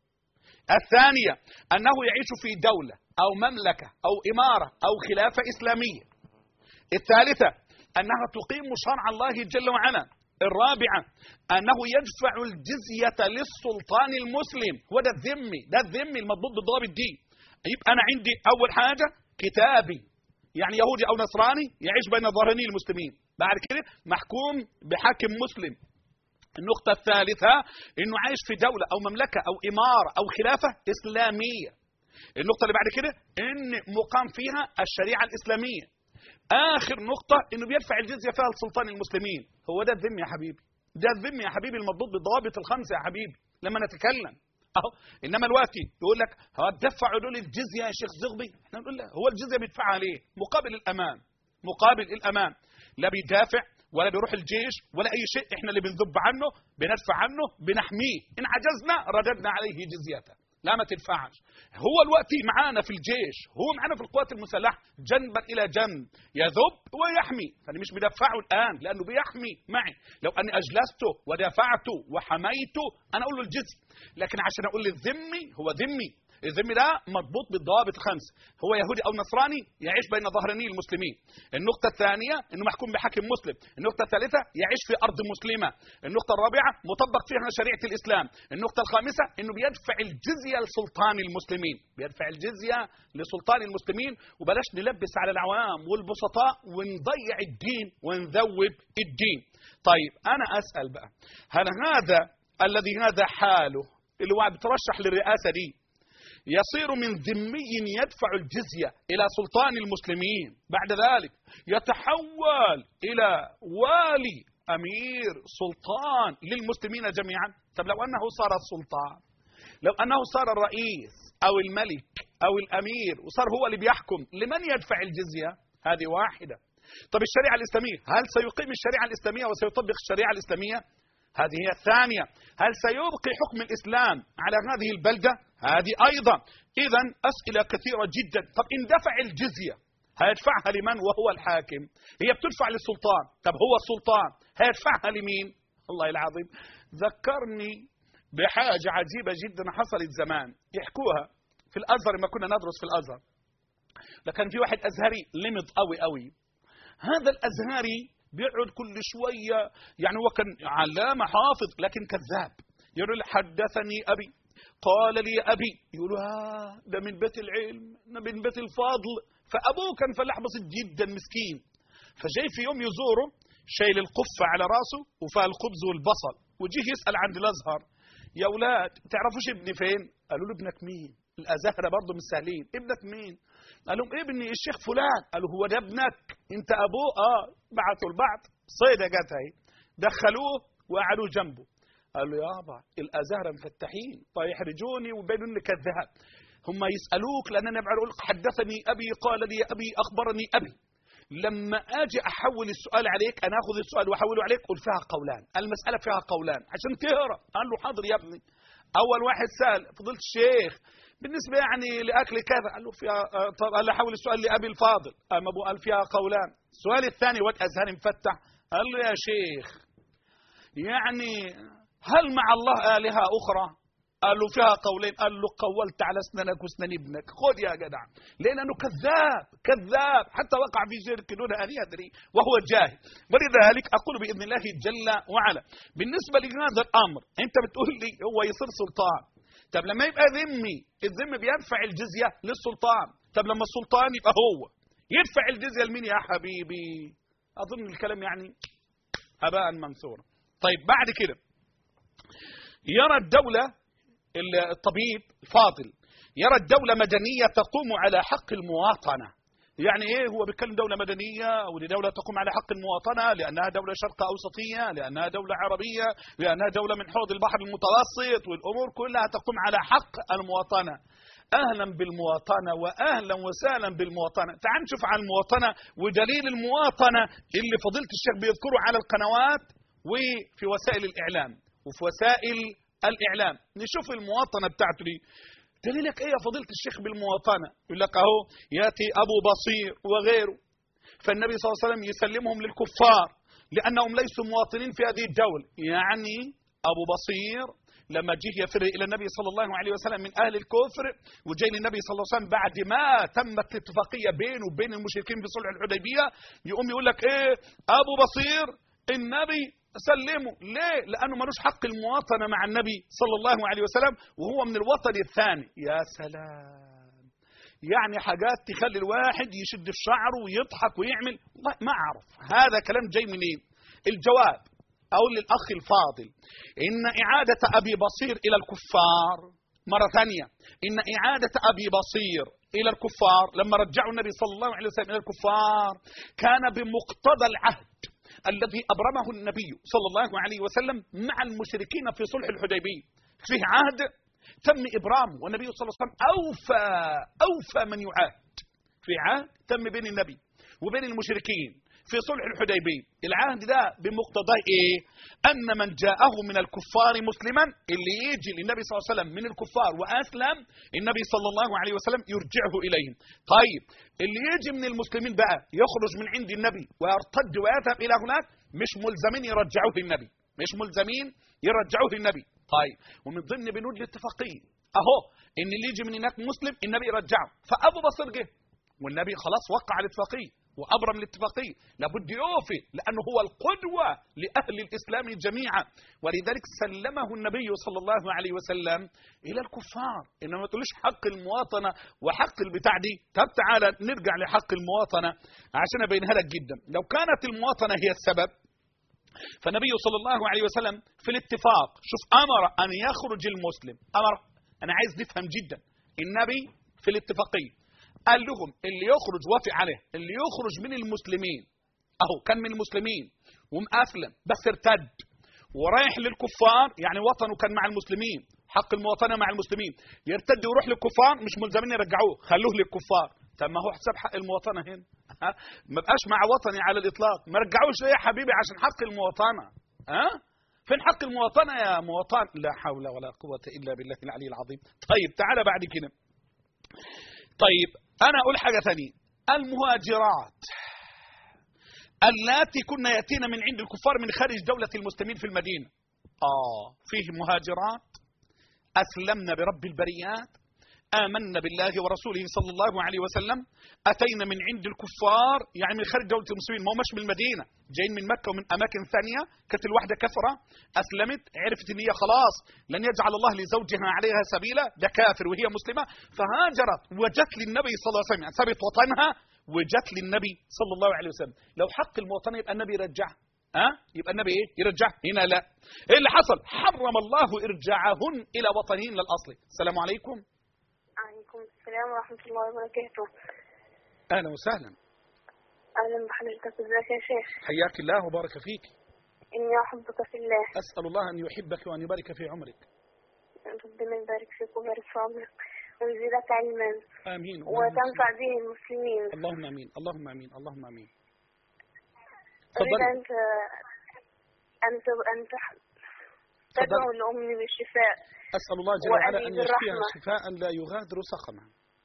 الثانية أنه يعيش في دولة أو مملكة أو إمارة أو خلافة إسلامية الثالثة أنها تقيم شرع الله جل وعلا الرابعة أنه يدفع الجزية للسلطان المسلم هو ده الذمي ده الذمي المضبوط بالضوابط الدين يبقى أنا عندي أول حاجة كتابي يعني يهودي أو نصراني يعيش بين ظهراني المسلمين بعد كده محكوم بحاكم مسلم النقطة الثالثة انه عايش في دولة او مملكة او امارة او خلافة اسلامية النقطة اللي بعد كده ان مقام فيها الشريعة الاسلامية اخر نقطة انه بيدفع الجزية فيها لسلطان المسلمين هو ده الذم يا حبيبي ده الذم يا حبيبي المضبوط بالضوابط الخمسة يا حبيبي لما نتكلم اهو انما الوقت يقول لك هتدفعوا دول الجزيه يا شيخ زغبي احنا نقول لا هو الجزيه بيدفعها ليه مقابل الامان مقابل الامان لا بيدافع ولا بيروح الجيش ولا اي شيء احنا اللي بنذب عنه بندفع عنه بنحميه ان عجزنا رددنا عليه جزيته لا ما تدفعش هو الوقت معانا في الجيش هو معانا في القوات المسلحة جنبا إلى جنب يذب ويحمي فأنا مش بدفعه الآن لأنه بيحمي معي لو أني أجلسته ودافعته وحميته أنا أقول له الجزء لكن عشان أقول للذمي هو ذمي الذمي ده مربوط بالضوابط الخمس هو يهودي او نصراني يعيش بين ظهراني المسلمين النقطه الثانيه انه محكوم بحاكم مسلم النقطه الثالثه يعيش في ارض مسلمه النقطه الرابعه مطبق فيها شريعه الاسلام النقطه الخامسه انه بيدفع الجزيه لسلطان المسلمين بيدفع الجزيه لسلطان المسلمين وبلاش نلبس على العوام والبسطاء ونضيع الدين ونذوب الدين طيب انا اسال بقى هل هذا الذي هذا حاله اللي هو بترشح للرئاسه دي يصير من ذمي يدفع الجزية إلى سلطان المسلمين بعد ذلك يتحول إلى والي أمير سلطان للمسلمين جميعا طب لو أنه صار السلطان لو أنه صار الرئيس أو الملك أو الأمير وصار هو اللي بيحكم لمن يدفع الجزية هذه واحدة طب الشريعة الإسلامية هل سيقيم الشريعة الإسلامية وسيطبق الشريعة الإسلامية هذه هي الثانية هل سيبقي حكم الإسلام على هذه البلدة هذه أيضا إذا أسئلة كثيرة جدا طب إن دفع الجزية هيدفعها لمن وهو الحاكم هي بتدفع للسلطان طب هو السلطان هيدفعها لمين الله العظيم ذكرني بحاجة عجيبة جدا حصلت زمان يحكوها في الأزهر لما كنا ندرس في الأزهر لكن في واحد أزهري لمض قوي قوي هذا الأزهري بيقعد كل شوية يعني هو كان علامة حافظ لكن كذاب يقول حدثني أبي قال لي أبي يقولوا ها ده من بيت العلم ده من بيت الفضل فأبوه كان فلاح بسيط جدا مسكين فجاي في يوم يزوره شايل القفة على راسه وفيها الخبز والبصل وجيه يسأل عند الأزهر يا أولاد تعرفوش ابني فين قالوا له ابنك مين الأزهرة برضه مش سهلين ابنك مين قال لهم ابني الشيخ فلان قالوا هو ده ابنك انت ابوه اه بعتوا البعض صيدة جت اهي دخلوه وقعدوه جنبه قال له يابا الازهر مفتحين فيحرجوني ويبينوا اني كذاب هم يسالوك لان انا بقول حدثني ابي قال لي ابي اخبرني ابي لما اجي احول السؤال عليك انا اخذ السؤال واحوله عليك قل فيها قولان المساله فيها قولان عشان تقرا قال له حاضر يا ابني اول واحد سال فضلت الشيخ بالنسبة يعني لأكل كذا قال له فيها طب قال له حول السؤال لأبي الفاضل أما أبو قال فيها قولان السؤال الثاني وقت أذهان مفتح قال له يا شيخ يعني هل مع الله آلهة أخرى قال له فيها قولين قال له قولت على اسنانك واسنان ابنك خذ يا جدع لأنه كذاب كذاب حتى وقع في شرك دون أن يدري وهو جاهل ولذلك أقول بإذن الله جل وعلا بالنسبة لهذا الأمر أنت بتقول لي هو يصير سلطان طب لما يبقى ذمي الذم بيدفع الجزية للسلطان طب لما السلطان يبقى هو يدفع الجزية لمين يا حبيبي أظن الكلام يعني هباء منثورا طيب بعد كده يرى الدولة الطبيب الفاضل يرى الدولة مدنية تقوم على حق المواطنة يعني ايه هو بيتكلم دولة مدنية او دولة تقوم على حق المواطنة لانها دولة شرق اوسطية لانها دولة عربية لانها دولة من حوض البحر المتوسط والامور كلها تقوم على حق المواطنة اهلا بالمواطنة واهلا وسهلا بالمواطنة تعال نشوف عن المواطنة ودليل المواطنة اللي فضيلة الشيخ بيذكره على القنوات وفي وسائل الاعلام وفي وسائل الاعلام نشوف المواطنة بتاعته دي دليلك ايه يا فضيلة الشيخ بالمواطنة يقول لك اهو ياتي ابو بصير وغيره فالنبي صلى الله عليه وسلم يسلمهم للكفار لانهم ليسوا مواطنين في هذه الدولة يعني ابو بصير لما جه يفر الى النبي صلى الله عليه وسلم من اهل الكفر وجاي للنبي صلى الله عليه وسلم بعد ما تمت الاتفاقيه بينه وبين المشركين في صلح الحديبيه يقوم يقول لك ايه ابو بصير النبي سلمه ليه لانه ملوش حق المواطنه مع النبي صلى الله عليه وسلم وهو من الوطن الثاني يا سلام يعني حاجات تخلي الواحد يشد في شعره ويضحك ويعمل ما اعرف هذا كلام جاي منين الجواب اقول للاخ الفاضل ان اعاده ابي بصير الى الكفار مره ثانيه ان اعاده ابي بصير الى الكفار لما رجعوا النبي صلى الله عليه وسلم الى الكفار كان بمقتضى العهد الذي أبرمه النبي صلى الله عليه وسلم مع المشركين في صلح الحديبية فيه عهد تم إبرامه والنبي صلى الله عليه وسلم أوفى أوفى من يعاد في عهد تم بين النبي وبين المشركين في صلح الحديبية العهد ده بمقتضاه ايه ان من جاءه من الكفار مسلما اللي يجي للنبي صلى الله عليه وسلم من الكفار واسلم النبي صلى الله عليه وسلم يرجعه اليهم طيب اللي يجي من المسلمين بقى يخرج من عند النبي ويرتد ويذهب الى هناك مش ملزمين يرجعوه للنبي مش ملزمين يرجعوه للنبي طيب ومن ضمن بنود الاتفاقيه اهو ان اللي يجي من هناك مسلم النبي يرجعه فابو بصر جه والنبي خلاص وقع الاتفاقيه وابرم الاتفاقيه لابد يوفي لانه هو القدوه لاهل الاسلام جميعا ولذلك سلمه النبي صلى الله عليه وسلم الى الكفار انما ما تقولوش حق المواطنه وحق البتاع دي طب تعالى نرجع لحق المواطنه عشان ابينها لك جدا لو كانت المواطنه هي السبب فالنبي صلى الله عليه وسلم في الاتفاق شوف امر ان يخرج المسلم امر انا عايز نفهم جدا النبي في الاتفاقيه قال لهم اللي يخرج وافق عليه اللي يخرج من المسلمين اهو كان من المسلمين ومأسلم بس ارتد ورايح للكفار يعني وطنه كان مع المسلمين حق المواطنه مع المسلمين يرتد ويروح للكفار مش ملزمين يرجعوه خلوه للكفار طب ما هو حساب حق المواطنه هنا ما بقاش مع وطني على الاطلاق ما رجعوش ليه يا حبيبي عشان حق المواطنه ها فين حق المواطنه يا مواطن لا حول ولا قوه الا بالله العلي العظيم طيب تعالى بعد كده طيب أنا أقول حاجة ثانية المهاجرات اللاتي كنا يأتين من عند الكفار من خارج دولة المسلمين في المدينة آه فيه مهاجرات أسلمنا برب البريات آمنا بالله ورسوله صلى الله عليه وسلم أتينا من عند الكفار يعني من خارج دولة المسلمين ما هو مش من المدينة جايين من مكة ومن أماكن ثانية كانت الواحدة كفرة أسلمت عرفت إن هي خلاص لن يجعل الله لزوجها عليها سبيلا ده كافر وهي مسلمة فهاجرت وجت للنبي صلى الله عليه وسلم يعني سابت وطنها وجت للنبي صلى الله عليه وسلم لو حق المواطنة يبقى النبي يرجعها ها أه؟ يبقى النبي ايه يرجع هنا لا ايه اللي حصل حرم الله ارجاعهن الى وطنهن الاصلي السلام عليكم عليكم السلام ورحمة الله وبركاته اهلا وسهلا أهلا بحضرتك ازيك يا شيخ حياك الله وبارك فيك إني أحبك في الله اسال الله ان يحبك وان يبارك في عمرك ربنا يبارك فيك ويبارك في عمرك ويزيدك علما امين وتنفع به المسلمين اللهم امين اللهم امين اللهم امين أريد تفضلي أن ت- أن ت- أن تح- تدعو لأمي بالشفاء اسال الله جل وعلا وأبي ان يشفيها بالرحمة. شفاء لا يغادر سقما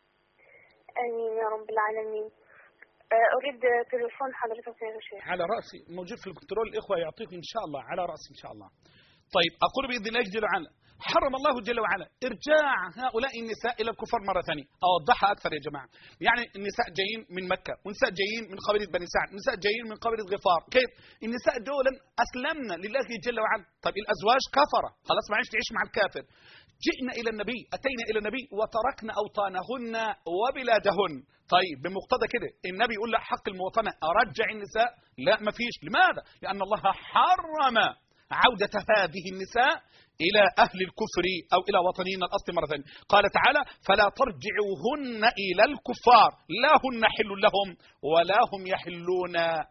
آمين يا رب العالمين آه، أريد تليفون حضرتك يا شيخ على راسي موجود في الكنترول الاخوه يعطيك ان شاء الله على راسي ان شاء الله طيب اقول باذن الله جل وعلا حرم الله جل وعلا ارجاع هؤلاء النساء الى الكفار مره ثانيه اوضحها اكثر يا جماعه يعني النساء جايين من مكه ونساء جايين من قبيله بني سعد نساء جايين من قبيله غفار كيف النساء دولا اسلمنا لله جل وعلا طيب الازواج كفره خلاص ما عادش تعيش مع الكافر جئنا الى النبي اتينا الى النبي وتركنا اوطانهن وبلادهن طيب بمقتضى كده النبي يقول لا حق المواطنه ارجع النساء لا ما فيش لماذا لان الله حرم عودة هذه النساء إلى أهل الكفر أو إلى وطنهن الأصل مرة ثانية قال تعالى فلا ترجعوهن إلى الكفار لا هن حل لهم ولا هم يحلون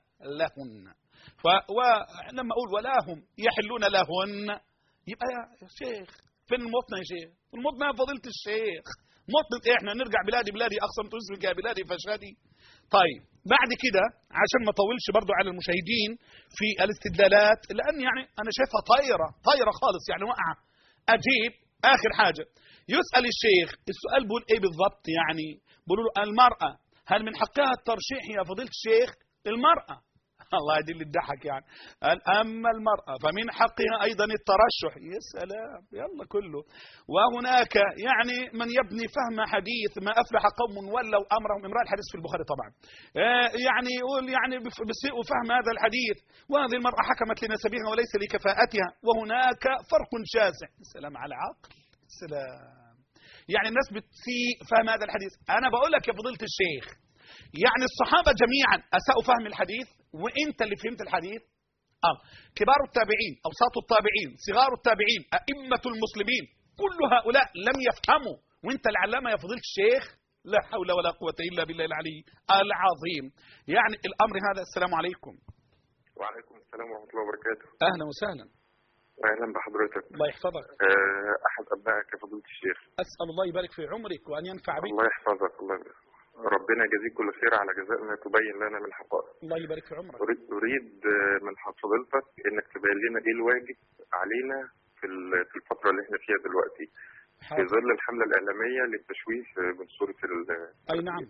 لهن ف- ولما أقول ولا هم يحلون لهن يبقى يا شيخ فين المواطنة يا شيخ المواطنة يا فضيلة الشيخ مواطنة إيه إحنا نرجع بلادي بلادي أقسم تسلك يا بلادي فشادي طيب بعد كده عشان ما اطولش برضو على المشاهدين في الاستدلالات لان يعني انا شايفها طايره طايره خالص يعني واقعه اجيب اخر حاجه يسال الشيخ السؤال بيقول ايه بالضبط يعني بيقولوا له المراه هل من حقها الترشيح يا فضيله الشيخ المراه الله يدل الضحك يعني قال أما المرأة فمن حقها أيضا الترشح يا سلام يلا كله وهناك يعني من يبني فهم حديث ما أفلح قوم ولوا أمرهم امرأة الحديث في البخاري طبعا آه، يعني يقول يعني بف- بسيء فهم هذا الحديث وهذه المرأة حكمت لنسبها وليس لكفاءتها وهناك فرق شاسع سلام على عقل سلام يعني الناس بتسيء فهم هذا الحديث أنا بقول لك يا فضيلة الشيخ يعني الصحابة جميعا أساءوا فهم الحديث وإنت اللي فهمت الحديث آه. كبار التابعين أوساط التابعين صغار التابعين أئمة المسلمين كل هؤلاء لم يفهموا وإنت العلامة يا فضيلة الشيخ لا حول ولا قوة إلا بالله العلي العظيم يعني الأمر هذا السلام عليكم وعليكم السلام ورحمة الله وبركاته أهلا وسهلا اهلا بحضرتك الله يحفظك آه، احد ابنائك يا فضيله الشيخ أسأل الله يبارك في عمرك وأن ينفع بك الله يحفظك الله ربنا يجازيك كل خير على جزاء ما تبين لنا من حقائق الله يبارك في عمرك اريد اريد آه، من فضيلتك انك تبين لنا ايه الواجب علينا في ال- في الفتره اللي احنا فيها دلوقتي في حاضر ظل الحمله الاعلاميه للتشويه آه، من صوره ال- أي نعم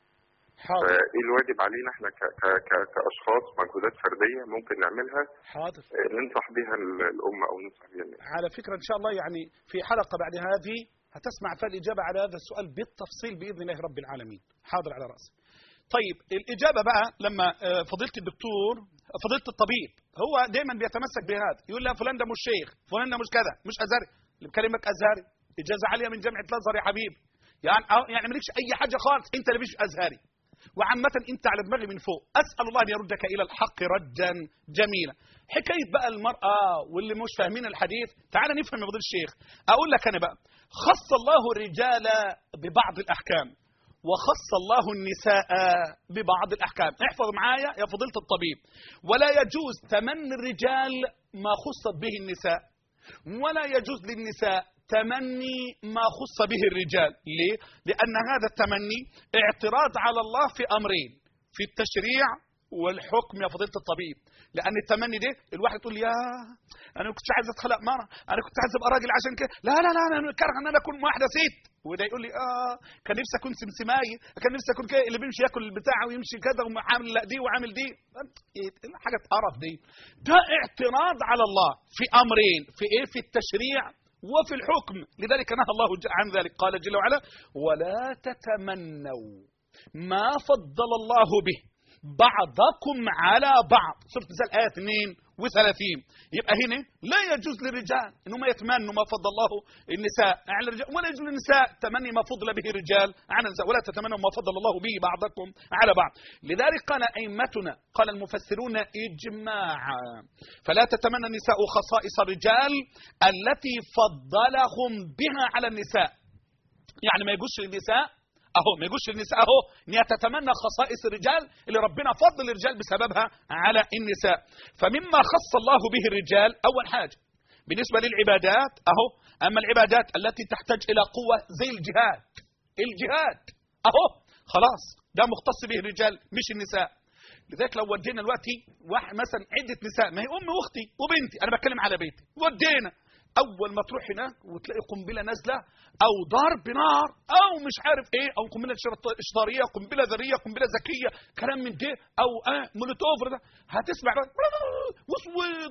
حاضر فايه الواجب علينا احنا ك- ك- ك- كاشخاص مجهودات فرديه ممكن نعملها حاضر آه، ننصح بها ال- الامه او ننصح بها الناس على فكرة إن شاء الله يعني في حلقة بعد هذه هتسمع فيها الإجابة على هذا السؤال بالتفصيل بإذن الله رب العالمين حاضر على رأسي طيب الإجابة بقى لما آه، فضيلة الدكتور فضيلة الطبيب هو دايما بيتمسك بهذا يقول لا فلان ده مش شيخ فلان ده مش كذا مش أزهري اللي بكلمك أزهري إجازة عالية من جامعة الأزهر يا حبيبي يعني آه، يعني مالكش أي حاجة خالص أنت اللي مش أزهري وعامة أنت على دماغي من فوق أسأل الله أن يردك إلى الحق ردا جميلا حكاية بقى المرأة واللي مش فاهمين الحديث تعال نفهم يا فضيل الشيخ أقول لك أنا بقى خص الله الرجال ببعض الأحكام وخص الله النساء ببعض الأحكام احفظ معايا يا فضيلة الطبيب ولا يجوز تمني الرجال ما خصت به النساء ولا يجوز للنساء تمني ما خص به الرجال ليه؟ لأن هذا التمني اعتراض على الله في أمرين في التشريع والحكم يا فضيلة الطبيب لأن التمني ده الواحد يقول يا أنا ما كنتش عايز أتخلق مرة أنا كنت عايز أبقى راجل عشان كده لا لا لا أنا كاره إن أنا أكون واحدة ست وده يقول لي اه كان نفسي اكون سمسماي كان نفسي اكون كده اللي بيمشي ياكل البتاع ويمشي كذا وعامل دي وعامل دي إيه حاجه قرف دي ده اعتراض على الله في امرين في ايه في التشريع وفي الحكم لذلك نهى الله ج- عن ذلك قال جل وعلا ولا تتمنوا ما فضل الله به بعضكم على بعض سورة النساء الآية 32 يبقى هنا لا يجوز للرجال انهم يتمنوا ما فضل الله النساء على الرجال ولا يجوز للنساء تمني ما فضل به الرجال على النساء ولا تتمنوا ما فضل الله به بعضكم على بعض لذلك قال أئمتنا قال المفسرون إجماعا فلا تتمنى النساء خصائص الرجال التي فضلهم بها على النساء يعني ما يجوزش للنساء اهو ما يجوزش للنساء اهو ان هي تتمنى خصائص الرجال اللي ربنا فضل الرجال بسببها على النساء فمما خص الله به الرجال اول حاجه بالنسبه للعبادات اهو اما العبادات التي تحتاج الى قوه زي الجهاد الجهاد اهو خلاص ده مختص به الرجال مش النساء لذلك لو ودينا دلوقتي واحد مثلا عده نساء ما هي امي واختي وبنتي انا بتكلم على بيتي ودينا اول ما تروح هناك وتلاقي قنبله نازله او ضرب نار او مش عارف ايه او قنبله شرط- اشطاريه قنبله ذريه قنبله ذكيه كلام من ده او اه مولوتوف ده هتسمع بقى وصوت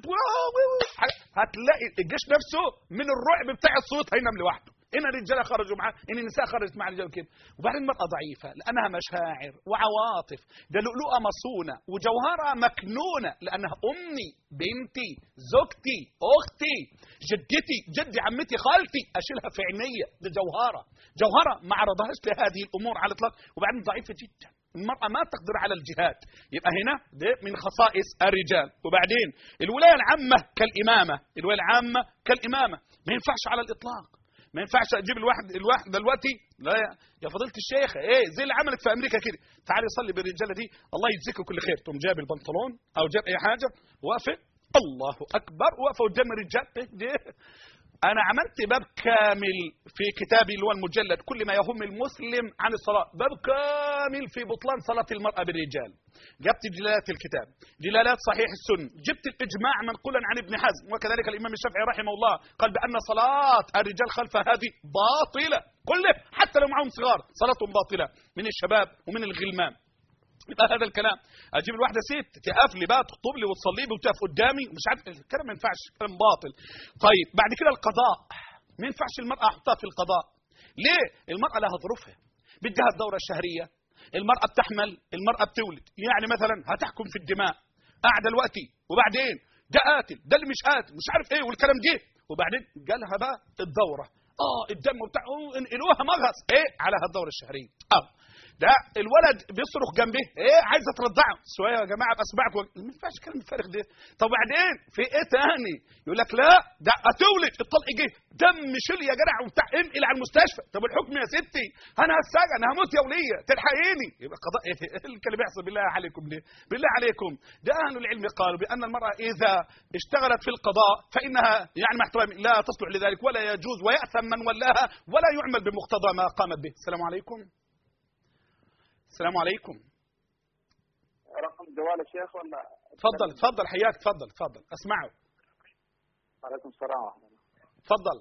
هتلاقي الجيش نفسه من الرعب بتاع الصوت هينام لوحده ان الرجاله خرجوا معاه ان النساء خرجت مع الرجال كده وبعدين المراه ضعيفه لانها مشاعر وعواطف ده لؤلؤه مصونه وجوهرها مكنونه لانها امي بنتي زوجتي اختي جدتي جدي عمتي خالتي اشيلها في عينيا ده جوهره جوهره ما عرضهاش لهذه الامور على الاطلاق وبعدين ضعيفه جدا المرأة ما تقدر على الجهاد يبقى هنا ده من خصائص الرجال وبعدين الولاية العامة كالإمامة الولاية العامة كالإمامة ما ينفعش على الإطلاق ما ينفعش اجيب الواحد الواحد دلوقتي لا يا- يا فضيله الشيخ ايه زي اللي عملت في امريكا كده تعالي صلي بالرجاله دي الله يجزيكم كل خير تقوم جاب البنطلون او جاب اي حاجه واقفه الله اكبر واقفه قدام الرجال إيه ده؟ انا عملت باب كامل في كتابي اللي هو المجلد كل ما يهم المسلم عن الصلاه باب كامل في بطلان صلاه المراه بالرجال جبت دلالات الكتاب دلالات صحيح السنه جبت الاجماع منقولا عن ابن حزم وكذلك الامام الشافعي رحمه الله قال بان صلاه الرجال خلف هذه باطله كله حتى لو معهم صغار صلاتهم باطله من الشباب ومن الغلمان يبقى هذا الكلام اجيب الواحده ست تقف لي بقى تخطب لي وتصلي لي وتقف قدامي ومش عارف الكلام ما ينفعش كلام باطل طيب بعد كده القضاء ما ينفعش المراه احطها في القضاء ليه المراه لها ظروفها بدها الدوره الشهريه المراه بتحمل المراه بتولد يعني مثلا هتحكم في الدماء قاعده دلوقتي وبعدين ده قاتل ده اللي مش قاتل مش عارف ايه والكلام ده وبعدين جالها بقى الدوره اه الدم وبتاع أوه، انقلوها مغص ايه على الدوره الشهريه اه ده الولد بيصرخ جنبه ايه عايزه ترضعه شويه يا جماعه بسمعك و... ما ينفعش الكلام الفارغ ده طب وبعدين في ايه تاني يقول لك لا ده هتولد الطلق جه دم شل يا جدع وبتاع انقل على المستشفى طب الحكم يا ستي انا هسجن هموت يا وليه تلحقيني يبقى قضاء ايه اللي بيحصل بالله عليكم ليه بالله عليكم ده اهل العلم قالوا بان المراه اذا اشتغلت في القضاء فانها يعني مع احترامي لا تصلح لذلك ولا يجوز وياثم من ولاها ولا يعمل بمقتضى ما قامت به السلام عليكم السلام عليكم رقم جوال الشيخ ولا تفضل تفضل حياك تفضل تفضل اسمعه عليكم السلام ورحمه الله تفضل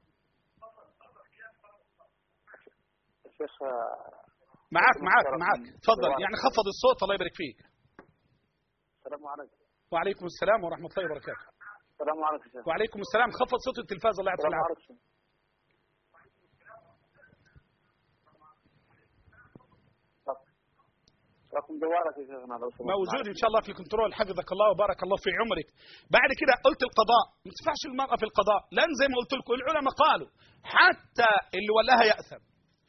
الشيخ معاك معاك رقم معاك تفضل جوال. يعني خفض الصوت الله يبارك فيك السلام عليكم وعليكم السلام ورحمه الله وبركاته السلام عليكم شيخ وعليكم السلام خفض صوت التلفاز الله يعطيك السلام العافيه عليكم رقم جوالك يا شيخنا لو سمحت موجود ان شاء الله في الكنترول حفظك الله وبارك الله في عمرك بعد كده قلت القضاء ما تنفعش المراه في القضاء لان زي ما قلت لكم العلماء قالوا حتى اللي ولاها ياثم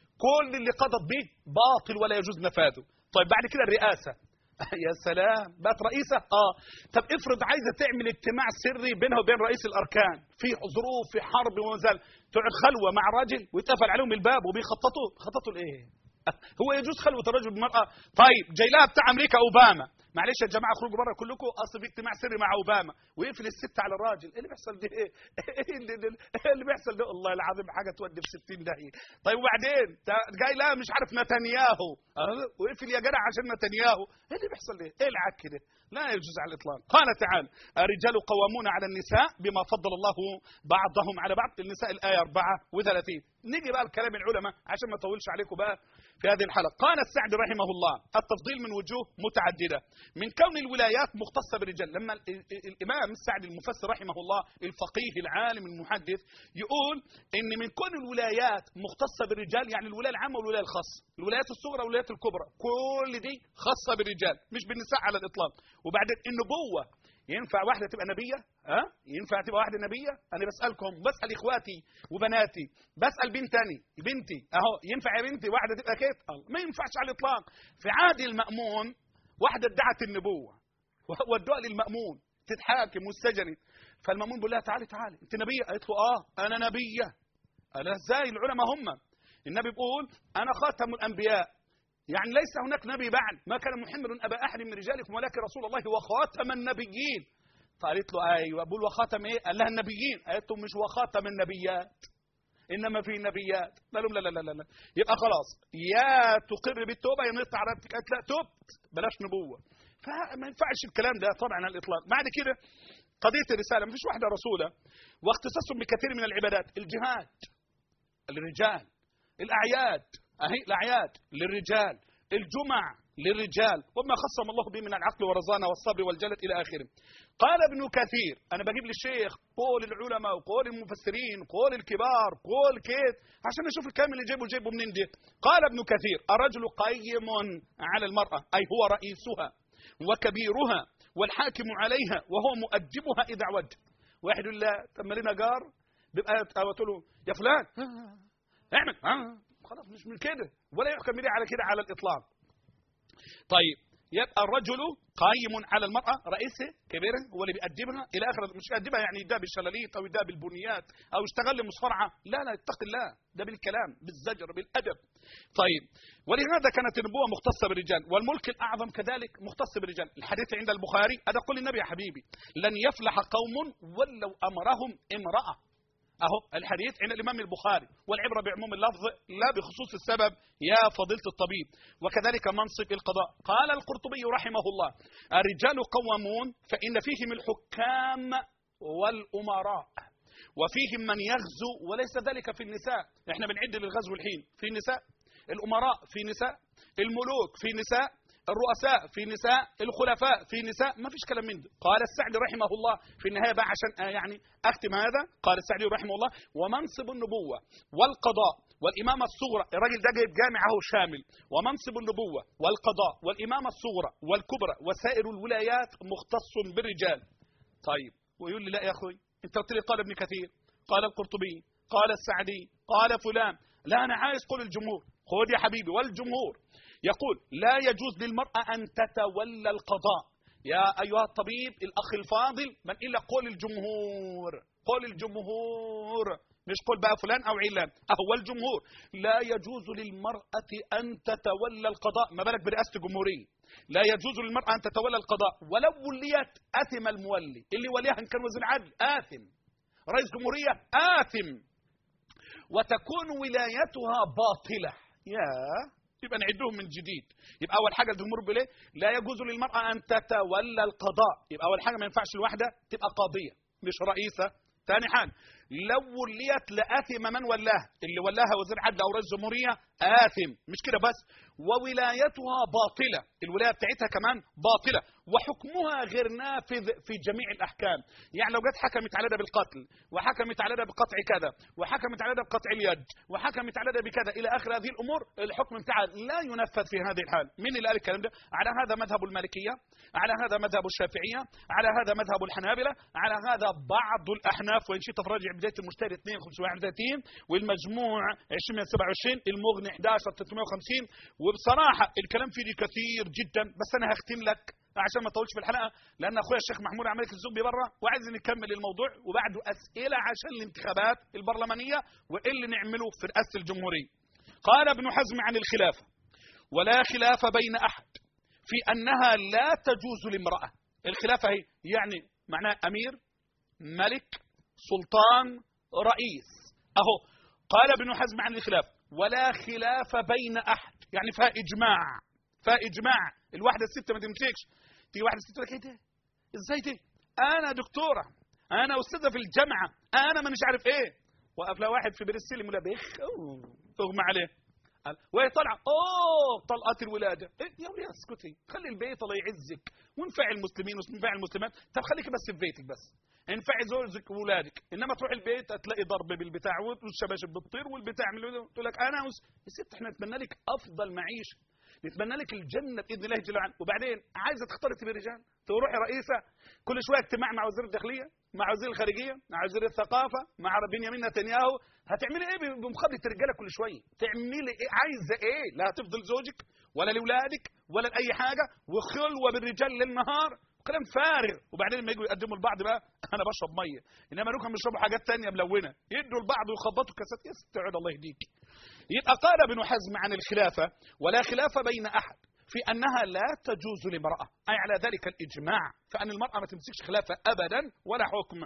كل اللي قضت به باطل ولا يجوز نفاذه طيب بعد كده الرئاسه يا سلام بقت رئيسة اه طب افرض عايزة تعمل اجتماع سري بينها وبين رئيس الأركان في ظروف في حرب ومازال تقعد خلوة مع راجل ويتقفل عليهم الباب وبيخططوا خططوا لإيه هو يجوز خلوة الرجل بالمرأة طيب جاي لها بتاع أمريكا أوباما معلش يا جماعة اخرجوا بره كلكم أصل في اجتماع سري مع أوباما ويقفل الست على الراجل إيه اللي بيحصل ده إيه إيه اللي, إيه اللي بيحصل ده والله العظيم حاجة تودي في 60 داهية طيب وبعدين تا- جاي لها مش عارف نتنياهو أه؟ ويقفل يا جدع عشان نتنياهو إيه اللي بيحصل ده إيه العك ده لا يجوز على الإطلاق قال تعالى الرجال قوامون على النساء بما فضل الله بعضهم على بعض النساء الآية 34 نيجي بقى لكلام العلماء عشان ما اطولش عليكم بقى في هذه الحلقة قال السعدي رحمه الله التفضيل من وجوه متعددة من كون الولايات مختصة بالرجال لما ال- ال- الإمام السعدي المفسر رحمه الله الفقيه العالم المحدث يقول إن من كون الولايات مختصة بالرجال يعني الولاية العامة والولاية الخاصة الولايات الصغرى والولايات الكبرى كل دي خاصة بالرجال مش بالنساء على الإطلاق وبعدين النبوة ينفع واحدة تبقى نبية؟ ها؟ أه؟ ينفع تبقى واحدة نبية؟ أنا بسألكم بسأل إخواتي وبناتي بسأل بنتاني بنتي أهو ينفع يا بنتي واحدة تبقى كيف؟ الله. ما ينفعش على الإطلاق في عهد المأمون واحدة ادعت النبوة ودوها للمأمون تتحاكم والسجنت فالمأمون بيقول لها تعالي تعالي أنت نبية؟ قالت له آه أنا نبية قال لها إزاي العلماء هم النبي بيقول أنا خاتم الأنبياء يعني ليس هناك نبي بعد ما كان محمد أبا أحد من رجالكم ولكن رسول الله وخاتم النبيين فقالت له أيوة بقول وخاتم إيه قال لها النبيين قالت له مش وخاتم النبيات إنما في نبيات قال لهم لا لا لا لا لا يبقى خلاص يا تقر بالتوبة يا نقطع رقبتك قالت لا تبت بلاش نبوة فما ينفعش الكلام ده طبعا على الإطلاق بعد كده قضية الرسالة ما فيش واحدة رسولة واختصاصهم بكثير من العبادات الجهاد للرجال الأعياد أهي الأعياد للرجال الجمع للرجال وما خصم الله به من العقل والرزانة والصبر والجلد إلى آخره قال ابن كثير أنا بجيب للشيخ قول العلماء وقول المفسرين قول الكبار قول كيف عشان نشوف الكلام اللي جايبه جايبه منين ده قال ابن كثير الرجل قيم على المرأة أي هو رئيسها وكبيرها والحاكم عليها وهو مؤدبها إذا عوج واحد يقول لا طب ما لنا جار بيبقى قلت له يا فلان اعمل آه. خلاص مش من كده ولا يحكم به على كده على الإطلاق طيب يبقى الرجل قايم على المرأة رئيسه كبيرة هو اللي بيأدبها إلى آخر مش يأدبها يعني يدها بالشلاليت أو يدها بالبنيات أو يشتغل مصفرعة لا لا اتق الله ده بالكلام بالزجر بالأدب طيب ولهذا كانت النبوة مختصة بالرجال والملك الأعظم كذلك مختص بالرجال الحديث عند البخاري هذا قول النبي يا حبيبي لن يفلح قوم ولو أمرهم امرأة أهو الحديث عند الإمام البخاري والعبرة بعموم اللفظ لا بخصوص السبب يا فضيلة الطبيب وكذلك منصب القضاء قال القرطبي رحمه الله الرجال قوامون فإن فيهم الحكام والأمراء وفيهم من يغزو وليس ذلك في النساء احنا بنعد للغزو الحين في نساء الأمراء في نساء الملوك في نساء الرؤساء في نساء الخلفاء في نساء ما فيش كلام من ده قال السعدي رحمه الله في النهاية بقى عشان آه يعني أختم هذا قال السعدي رحمه الله ومنصب النبوة والقضاء والإمامة الصغرى الراجل ده جايب جامع اهو شامل ومنصب النبوة والقضاء والإمامة الصغرى والكبرى وسائر الولايات مختص بالرجال طيب ويقول لي لا يا أخوي أنت قلت لي قال ابن كثير قال القرطبي قال السعدي قال فلان لا أنا عايز قول الجمهور خذ يا حبيبي والجمهور يقول لا يجوز للمرأة أن تتولى القضاء يا أيها الطبيب الأخ الفاضل من إلا قول الجمهور قول الجمهور مش قول بقى فلان أو علان هو الجمهور لا يجوز للمرأة أن تتولى القضاء ما بالك برئاسة الجمهورية لا يجوز للمرأة أن تتولى القضاء ولو وليت آثم المولي اللي وليها إن كان وزير عدل آثم رئيس جمهورية آثم وتكون ولايتها باطلة يا يبقى نعدهم من جديد يبقى اول حاجه الجمهور بيقول ايه لا يجوز للمراه ان تتولى القضاء يبقى اول حاجه ما ينفعش الواحده تبقى قاضيه مش رئيسه ثاني حاجه لو وليت لاثم من ولاها اللي ولاها وزير عدل او رئيس جمهوريه اثم مش كده بس وولايتها باطله الولايه بتاعتها كمان باطله وحكمها غير نافذ في جميع الاحكام يعني لو جت حكمت على ده بالقتل وحكمت على ده بقطع كذا وحكمت على ده بقطع اليد وحكمت على ده بكذا الى اخر هذه الامور الحكم بتاعها لا ينفذ في هذه الحال مين اللي قال الكلام ده على هذا مذهب المالكيه على هذا مذهب الشافعيه على هذا مذهب الحنابله على هذا بعض الاحناف وان شئت تراجع بدايه المجتهد 2 531 والمجموع 2027 المغني 11 350 وبصراحه الكلام فيه كثير جدا بس انا هختم لك عشان ما اطولش في الحلقه لان اخويا الشيخ محمود عملك الزومبي بره وعايز نكمل الموضوع وبعده اسئله عشان الانتخابات البرلمانيه وايه اللي نعمله في رئاسه الجمهوريه. قال ابن حزم عن الخلافه ولا خلاف بين احد في انها لا تجوز لامراه الخلافه هي يعني معناها امير ملك سلطان رئيس اهو قال ابن حزم عن الخلافه ولا خلاف بين احد يعني فيها اجماع فيها اجماع الواحده الست ما تمسكش تيجي واحده ست تقول لك ايه ده ازاي ده انا دكتوره انا استاذه في الجامعه انا ما مش عارف ايه وقف لها واحد في بير السلم ولا بيخ أوه، اغمى عليه قال وهي طالعه اوه طلقات الولاده إيه يا وليه اسكتي خلي البيت الله يعزك وانفعي المسلمين وانفعي المسلمات طب خليكي بس في بيتك بس انفعي زوجك واولادك انما تروح البيت هتلاقي ضرب بالبتاع والشباشب بتطير والبتاع من تقول لك انا وس... يا ست احنا نتمنى لك افضل معيشه نتمنى لك الجنه باذن الله جل وعلا وبعدين عايزه تختلطي برجال تروحي رئيسه كل شويه اجتماع مع وزير الداخليه مع وزير الخارجيه مع وزير الثقافه مع بنيامين نتنياهو هتعملي ايه بمقابله رجاله كل شويه تعملي ايه عايزه ايه لا هتفضل زوجك ولا لاولادك ولا لاي حاجه وخلوه بالرجال للنهار كلام فارغ وبعدين لما يجوا يقدموا لبعض بقى انا بشرب ميه انما لو كانوا بيشربوا حاجات تانية ملونه يدوا لبعض ويخبطوا كاسات يا ست اقعد الله يهديك يبقى قال ابن حزم عن الخلافه ولا خلاف بين احد في انها لا تجوز لامراه اي على ذلك الاجماع فان المراه ما تمسكش خلافه ابدا ولا حكم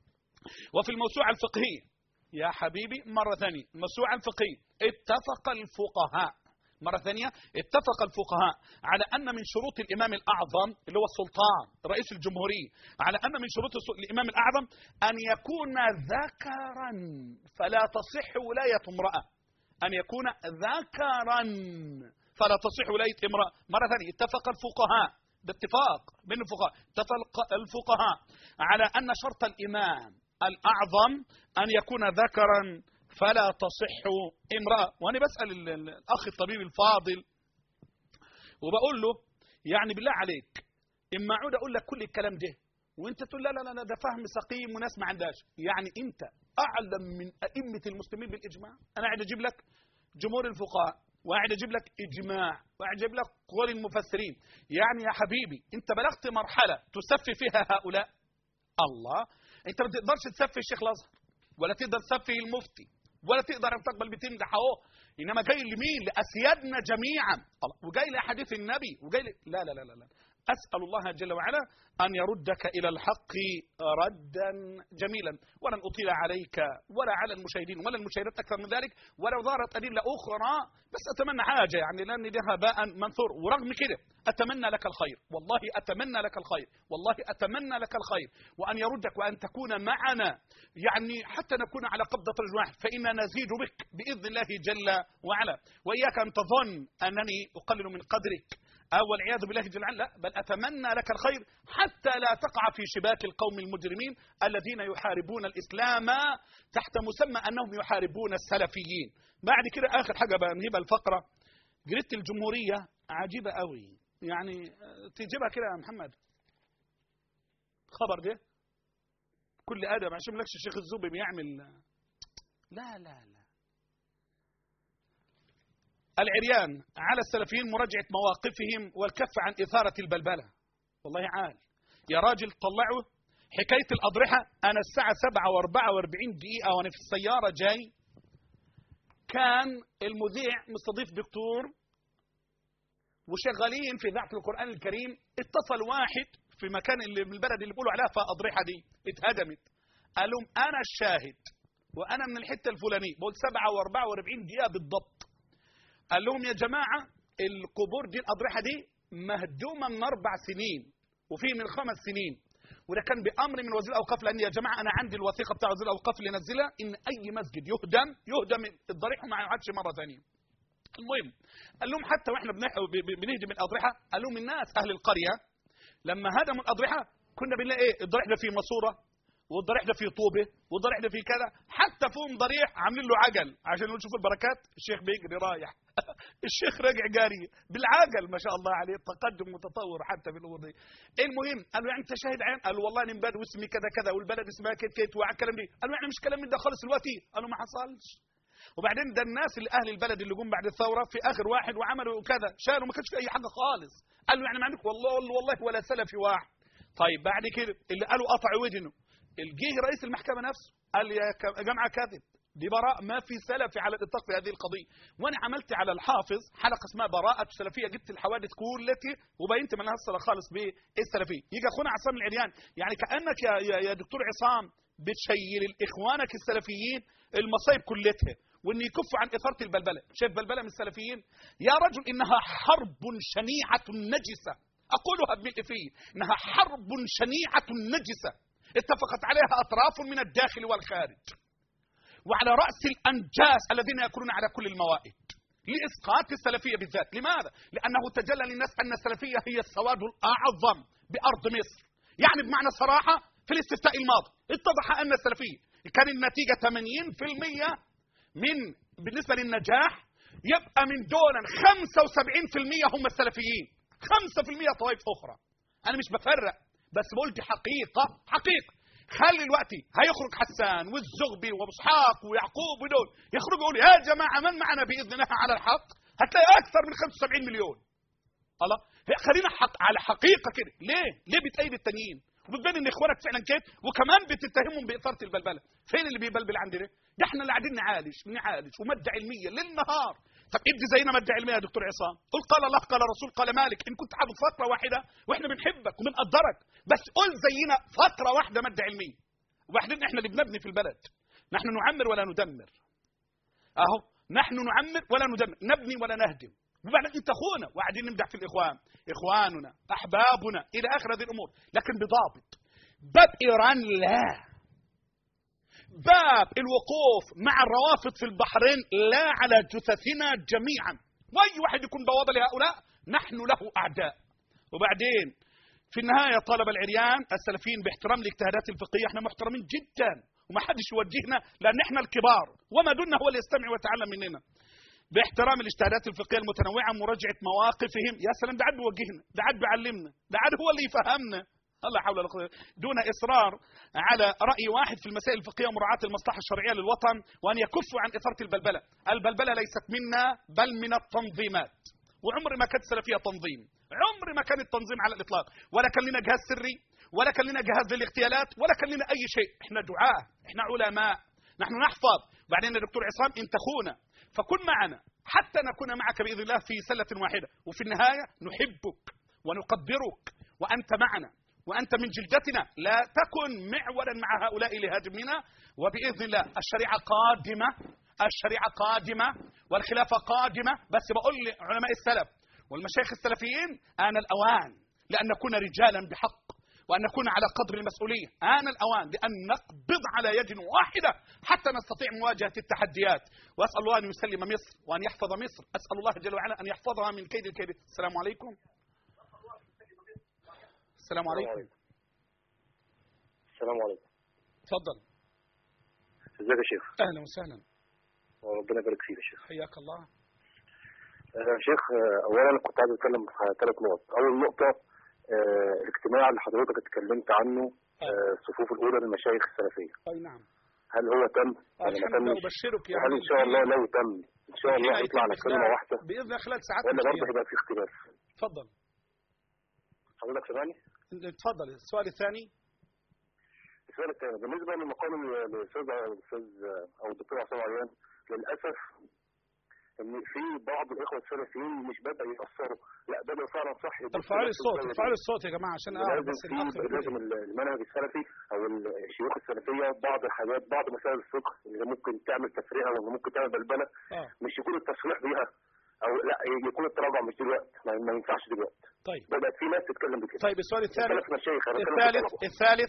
وفي الموسوعه الفقهيه يا حبيبي مره ثانيه الموسوعه الفقهيه اتفق الفقهاء مرة ثانية اتفق الفقهاء على أن من شروط الإمام الأعظم اللي هو السلطان رئيس الجمهورية على أن من شروط الإمام الأعظم أن يكون ذكرا فلا تصح ولاية امرأة أن يكون ذكرا فلا تصح ولاية امرأة مرة ثانية اتفق الفقهاء باتفاق بين الفقهاء اتفق الفقهاء على أن شرط الإمام الأعظم أن يكون ذكرا فلا تصح امرأة وأنا بسأل الأخ الطبيب الفاضل وبقول له يعني بالله عليك إما أعود أقول لك كل الكلام ده وانت تقول لا لا لا ده فهم سقيم وناس ما عندهاش يعني انت اعلم من ائمه المسلمين بالاجماع انا قاعد اجيب لك جمهور الفقهاء وقاعد اجيب لك اجماع وقاعد اجيب لك قول المفسرين يعني يا حبيبي انت بلغت مرحله تسفي فيها هؤلاء الله انت ما تقدرش تسفي الشيخ الازهر ولا تقدر تسفي المفتي ولا تقدر ان تقبل بتمدح اهو انما جاي لمين لاسيادنا جميعا الله وجاي لاحاديث النبي وجاي ل... لا لا لا لا, لا. أسأل الله جل وعلا أن يردك إلى الحق ردا جميلا ولن أطيل عليك ولا على المشاهدين ولا المشاهدات أكثر من ذلك ولو ظهرت أدلة أخرى بس أتمنى حاجة يعني لأن ده هباء منثور ورغم كده أتمنى لك الخير والله أتمنى لك الخير والله أتمنى لك الخير وأن يردك وأن تكون معنا يعني حتى نكون على قبضة رجل واحد فإنا نزيد بك بإذن الله جل وعلا وإياك أن تظن أنني أقلل من قدرك أو والعياذ بالله جل وعلا بل أتمنى لك الخير حتى لا تقع في شباك القوم المجرمين الذين يحاربون الإسلام تحت مسمى أنهم يحاربون السلفيين بعد كده آخر حاجة بقى نجيبها الفقرة جريدة الجمهورية عجيبة قوي يعني تجيبها كده يا محمد خبر ده كل ادم عشان ملكش الشيخ الزوبي بيعمل لا لا لا العريان على السلفيين مراجعة مواقفهم والكف عن إثارة البلبلة والله عال يا راجل طلعوا حكاية الأضرحة أنا الساعة 7 و44 دقيقة وأنا في السيارة جاي كان المذيع مستضيف دكتور وشغالين في ذاعة القرآن الكريم اتصل واحد في مكان اللي من البلد اللي بيقولوا عليها فيها أضرحة دي اتهدمت قال لهم أنا الشاهد وأنا من الحتة الفلانية بقول 7 و44 دقيقة بالضبط قال لهم يا جماعة القبور دي الأضرحة دي مهدومة من أربع سنين وفي من خمس سنين وده كان بأمر من وزير الأوقاف لأن يا جماعة أنا عندي الوثيقة بتاع وزير الأوقاف اللي نزلها إن أي مسجد يهدم يهدم الضريح وما يعادش مرة ثانية المهم قال لهم حتى واحنا بنح- ب- ب- بنهدم الاضرحه قال لهم الناس اهل القريه لما هدموا الاضرحه كنا بنلاقي ايه الضريح ده فيه ماسوره والضريح ده فيه طوبه والضريح ده فيه كذا حتى فيهم ضريح عاملين له عجل عشان نقول شوفوا البركات الشيخ بيجري رايح الشيخ راجع جاري بالعجل ما شاء الله عليه تقدم متطور حتى في الامور دي المهم قالوا يعني انت شاهد عين قالوا والله انا مباد واسمي كذا كذا والبلد اسمها كيت كيت والكلام دي قالوا يعني مش كلام من ده خالص دلوقتي قالوا ما حصلش وبعدين ده الناس اللي اهل البلد اللي جم بعد الثوره في اخر واحد وعملوا كذا شالوا ما كانش في اي حاجه خالص قالوا يعني ما عندك والله والله ولا سلفي واحد طيب بعد كده اللي قالوا قطعوا ودنه الجه رئيس المحكمه نفسه قال يا ك- يا جماعه كذب دي براء ما في سلفي على الاطلاق في هذه القضيه وانا عملت على الحافظ حلقه اسمها براءه السلفيه جبت الحوادث كلتي وبينت منها الصله خالص بالسلفيه يجي اخونا عصام العريان يعني كانك يا, يا, يا دكتور عصام بتشيل اخوانك السلفيين المصايب كلتها وان يكفوا عن اثاره البلبله شايف بلبله من السلفيين يا رجل انها حرب شنيعه نجسه اقولها بملء فيه انها حرب شنيعه نجسه اتفقت عليها اطراف من الداخل والخارج وعلى راس الانجاس الذين ياكلون على كل الموائد لاسقاط السلفيه بالذات لماذا لانه تجلى للناس ان السلفيه هي السواد الاعظم بارض مصر يعني بمعنى صراحه في الاستفتاء الماضي اتضح ان السلفيه كان النتيجه 80% من بالنسبه للنجاح يبقى من دون 75% هم السلفيين 5% طوائف اخرى انا مش بفرق بس بقول دي حقيقه حقيقه خلي الوقت هيخرج حسان والزغبي وابو اسحاق ويعقوب ودول يخرجوا يقولوا يا جماعه من معنا باذن الله على الحق هتلاقي اكثر من 75 مليون الله هي- خلينا حق على حقيقه كده ليه ليه بتأيد التانيين وبتبين ان اخوانك فعلا كده وكمان بتتهمهم باثاره البلبله فين اللي بيبلبل عندنا ده احنا اللي قاعدين نعالج نعالج وماده علميه ليل نهار طب ادي زينا ماده علميه يا دكتور عصام قل قال الله قال رسول قال مالك ان كنت حافظ فتره واحده واحنا بنحبك وبنقدرك بس قل زينا فتره واحده ماده علميه وبعدين احنا اللي بنبني في البلد نحن نعمر ولا ندمر اهو نحن نعمر ولا ندمر نبني ولا نهدم وبعدين انت اخونا وقاعدين نمدح في الاخوان اخواننا احبابنا الى اخر هذه الامور لكن بضابط باب ايران لا باب الوقوف مع الروافض في البحرين لا على جثثنا جميعا واي واحد يكون بوابه لهؤلاء نحن له اعداء وبعدين في النهايه طلب العريان السلفيين باحترام الاجتهادات الفقهيه احنا محترمين جدا وما حدش يوجهنا لان احنا الكبار وما دوننا هو اللي يستمع ويتعلم مننا باحترام الاجتهادات الفقهيه المتنوعه مراجعه مواقفهم يا سلام ده عاد بيوجهنا ده عاد بيعلمنا ده عاد هو اللي يفهمنا الله حول ولا قوه دون اصرار على راي واحد في المسائل الفقهيه ومراعاه المصلحه الشرعيه للوطن وان يكفوا عن اثاره البلبله البلبله ليست منا بل من التنظيمات وعمر ما كانت السلفيه تنظيم عمر ما كان التنظيم على الاطلاق ولا كان لنا جهاز سري ولا كان لنا جهاز للاغتيالات ولا كان لنا اي شيء احنا دعاه احنا علماء نحن نحفظ بعدين يا دكتور عصام انت اخونا فكن معنا حتى نكون معك باذن الله في سله واحده وفي النهايه نحبك ونقدرك وانت معنا وانت من جلدتنا لا تكن معولا مع هؤلاء لهدمنا وباذن الله الشريعه قادمه الشريعه قادمه والخلافه قادمه بس بقول لعلماء السلف والمشايخ السلفيين آن الأوان لأن نكون رجالا بحق وأن نكون على قدر المسؤولية آن الأوان لأن نقبض على يد واحدة حتى نستطيع مواجهة التحديات وأسأل الله أن يسلم مصر وأن يحفظ مصر أسأل الله جل وعلا أن يحفظها من كيد الكيد السلام عليكم السلام عليكم السلام عليكم تفضل ازيك يا شيخ أهلا وسهلا وربنا يبارك فيك يا شيخ حياك الله آه، يا شيخ آه، اولا كنت عايز اتكلم في ثلاث نقط اول نقطه آه، الاجتماع اللي حضرتك اتكلمت عنه آه، الصفوف الاولى للمشايخ السلفيه أي نعم هل هو تم ولا ما الحمد لله تمش أبشرك وهل ان شاء الله لو تم ان شاء الله حين يطلع على يتم كلمه خلال- واحده باذن الله خلال ساعات ولا مش برضه أيام. هيبقى في اختلاف تفضل حضرتك سامعني تفضل السؤال الثاني السؤال الثاني بالنسبه لمقام الاستاذ الاستاذ او الدكتور عصام عريان للاسف ان في بعض الاخوه السلفيين مش بدا ياثروا لا بدا فعلا صح يبص ارفعوا لي لنفس الصوت البلد. ارفعوا لي الصوت يا جماعه عشان اعرف لازم بس الاخ في يقول لازم إيه. المنهج السلفي او الشيوخ السلفيه بعض الحاجات بعض مسائل الفقه اللي ممكن تعمل تفرقه ولا ممكن تعمل بلبله اه مش يكون التصريح بيها او لا يكون التراجع مش دلوقتي ما, ما ينفعش دلوقتي طيب بدات في ناس تتكلم بكده طيب السؤال الثالث ثلاث مشايخ أنا بتكلم في الثالث الطلبة. الثالث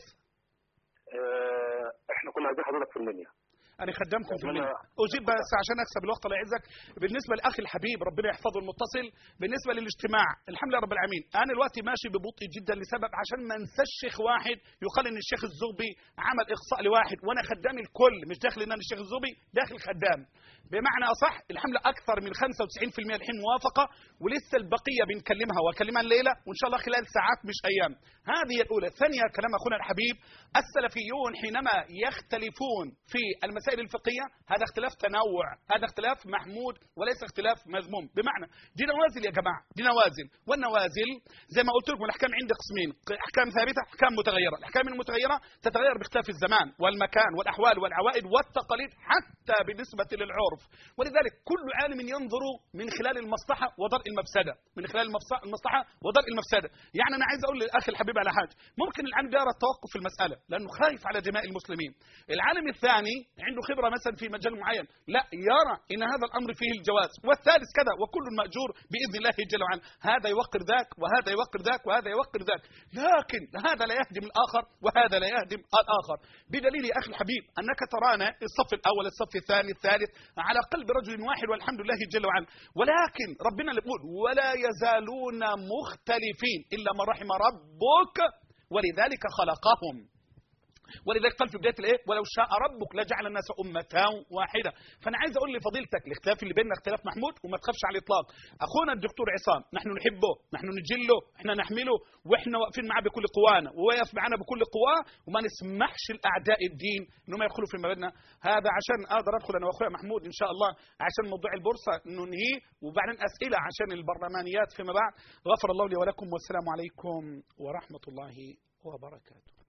آه، احنا كنا عايزين حضرتك في المنيا انا خدمكم في ربنا- الليل اجيب بس عشان اكسب الوقت الله يعزك بالنسبه لاخي الحبيب ربنا يحفظه المتصل بالنسبه للاجتماع الحمد لله رب العالمين انا دلوقتي ماشي ببطء جدا لسبب عشان ما انساش شيخ واحد يقال ان الشيخ الزغبي عمل اقصاء لواحد وانا خدام الكل مش داخل ان انا الشيخ الزغبي داخل خدام بمعنى اصح الحمله اكثر من 95% الحين موافقه ولسه البقيه بنكلمها واكلمها الليله وان شاء الله خلال ساعات مش ايام هذه الاولى الثانيه كلام اخونا الحبيب السلفيون حينما يختلفون في المسائل الفقهيه هذا اختلاف تنوع هذا اختلاف محمود وليس اختلاف مذموم بمعنى دي نوازل يا جماعه دي نوازل والنوازل زي ما قلت لكم الاحكام عندي قسمين احكام ثابته احكام متغيره الاحكام المتغيره تتغير باختلاف الزمان والمكان والاحوال والعوائد والتقاليد حتى بالنسبه للعرف ولذلك كل عالم ينظر من خلال المصلحه ودرء المفسده من خلال المفس- المصلحه ودرء المفسده يعني انا عايز اقول للاخ الحبيب على حاجه ممكن العالم ده يرى التوقف في المساله لانه خايف على دماء المسلمين العالم الثاني عنده خبره مثلا في مجال معين لا يرى ان هذا الامر فيه الجواز والثالث كذا وكل ماجور باذن الله جل وعلا هذا يوقر ذاك وهذا يوقر ذاك وهذا يوقر ذاك لكن هذا لا يهدم الاخر وهذا لا يهدم الاخر بدليل يا اخي الحبيب انك ترانا الصف الاول الصف الثاني الثالث على قلب رجل واحد والحمد لله جل وعلا ولكن ربنا اللي بيقول ولا يزالون مختلفين الا من رحم ربك ولذلك خلقهم ولذلك قال في بدايه الايه ولو شاء ربك لجعل الناس امه واحده فانا عايز اقول لفضيلتك الاختلاف اللي بيننا اختلاف محمود وما تخافش على الاطلاق اخونا الدكتور عصام نحن نحبه نحن نجله احنا نحمله واحنا واقفين معاه بكل قوانا وواقف معنا بكل قواه وما نسمحش لاعداء الدين انهم يدخلوا في مبادئنا هذا عشان اقدر ادخل انا واخويا محمود ان شاء الله عشان موضوع البورصه ننهيه وبعدين اسئله عشان البرلمانيات فيما بعد غفر الله لي ولكم والسلام عليكم ورحمه الله وبركاته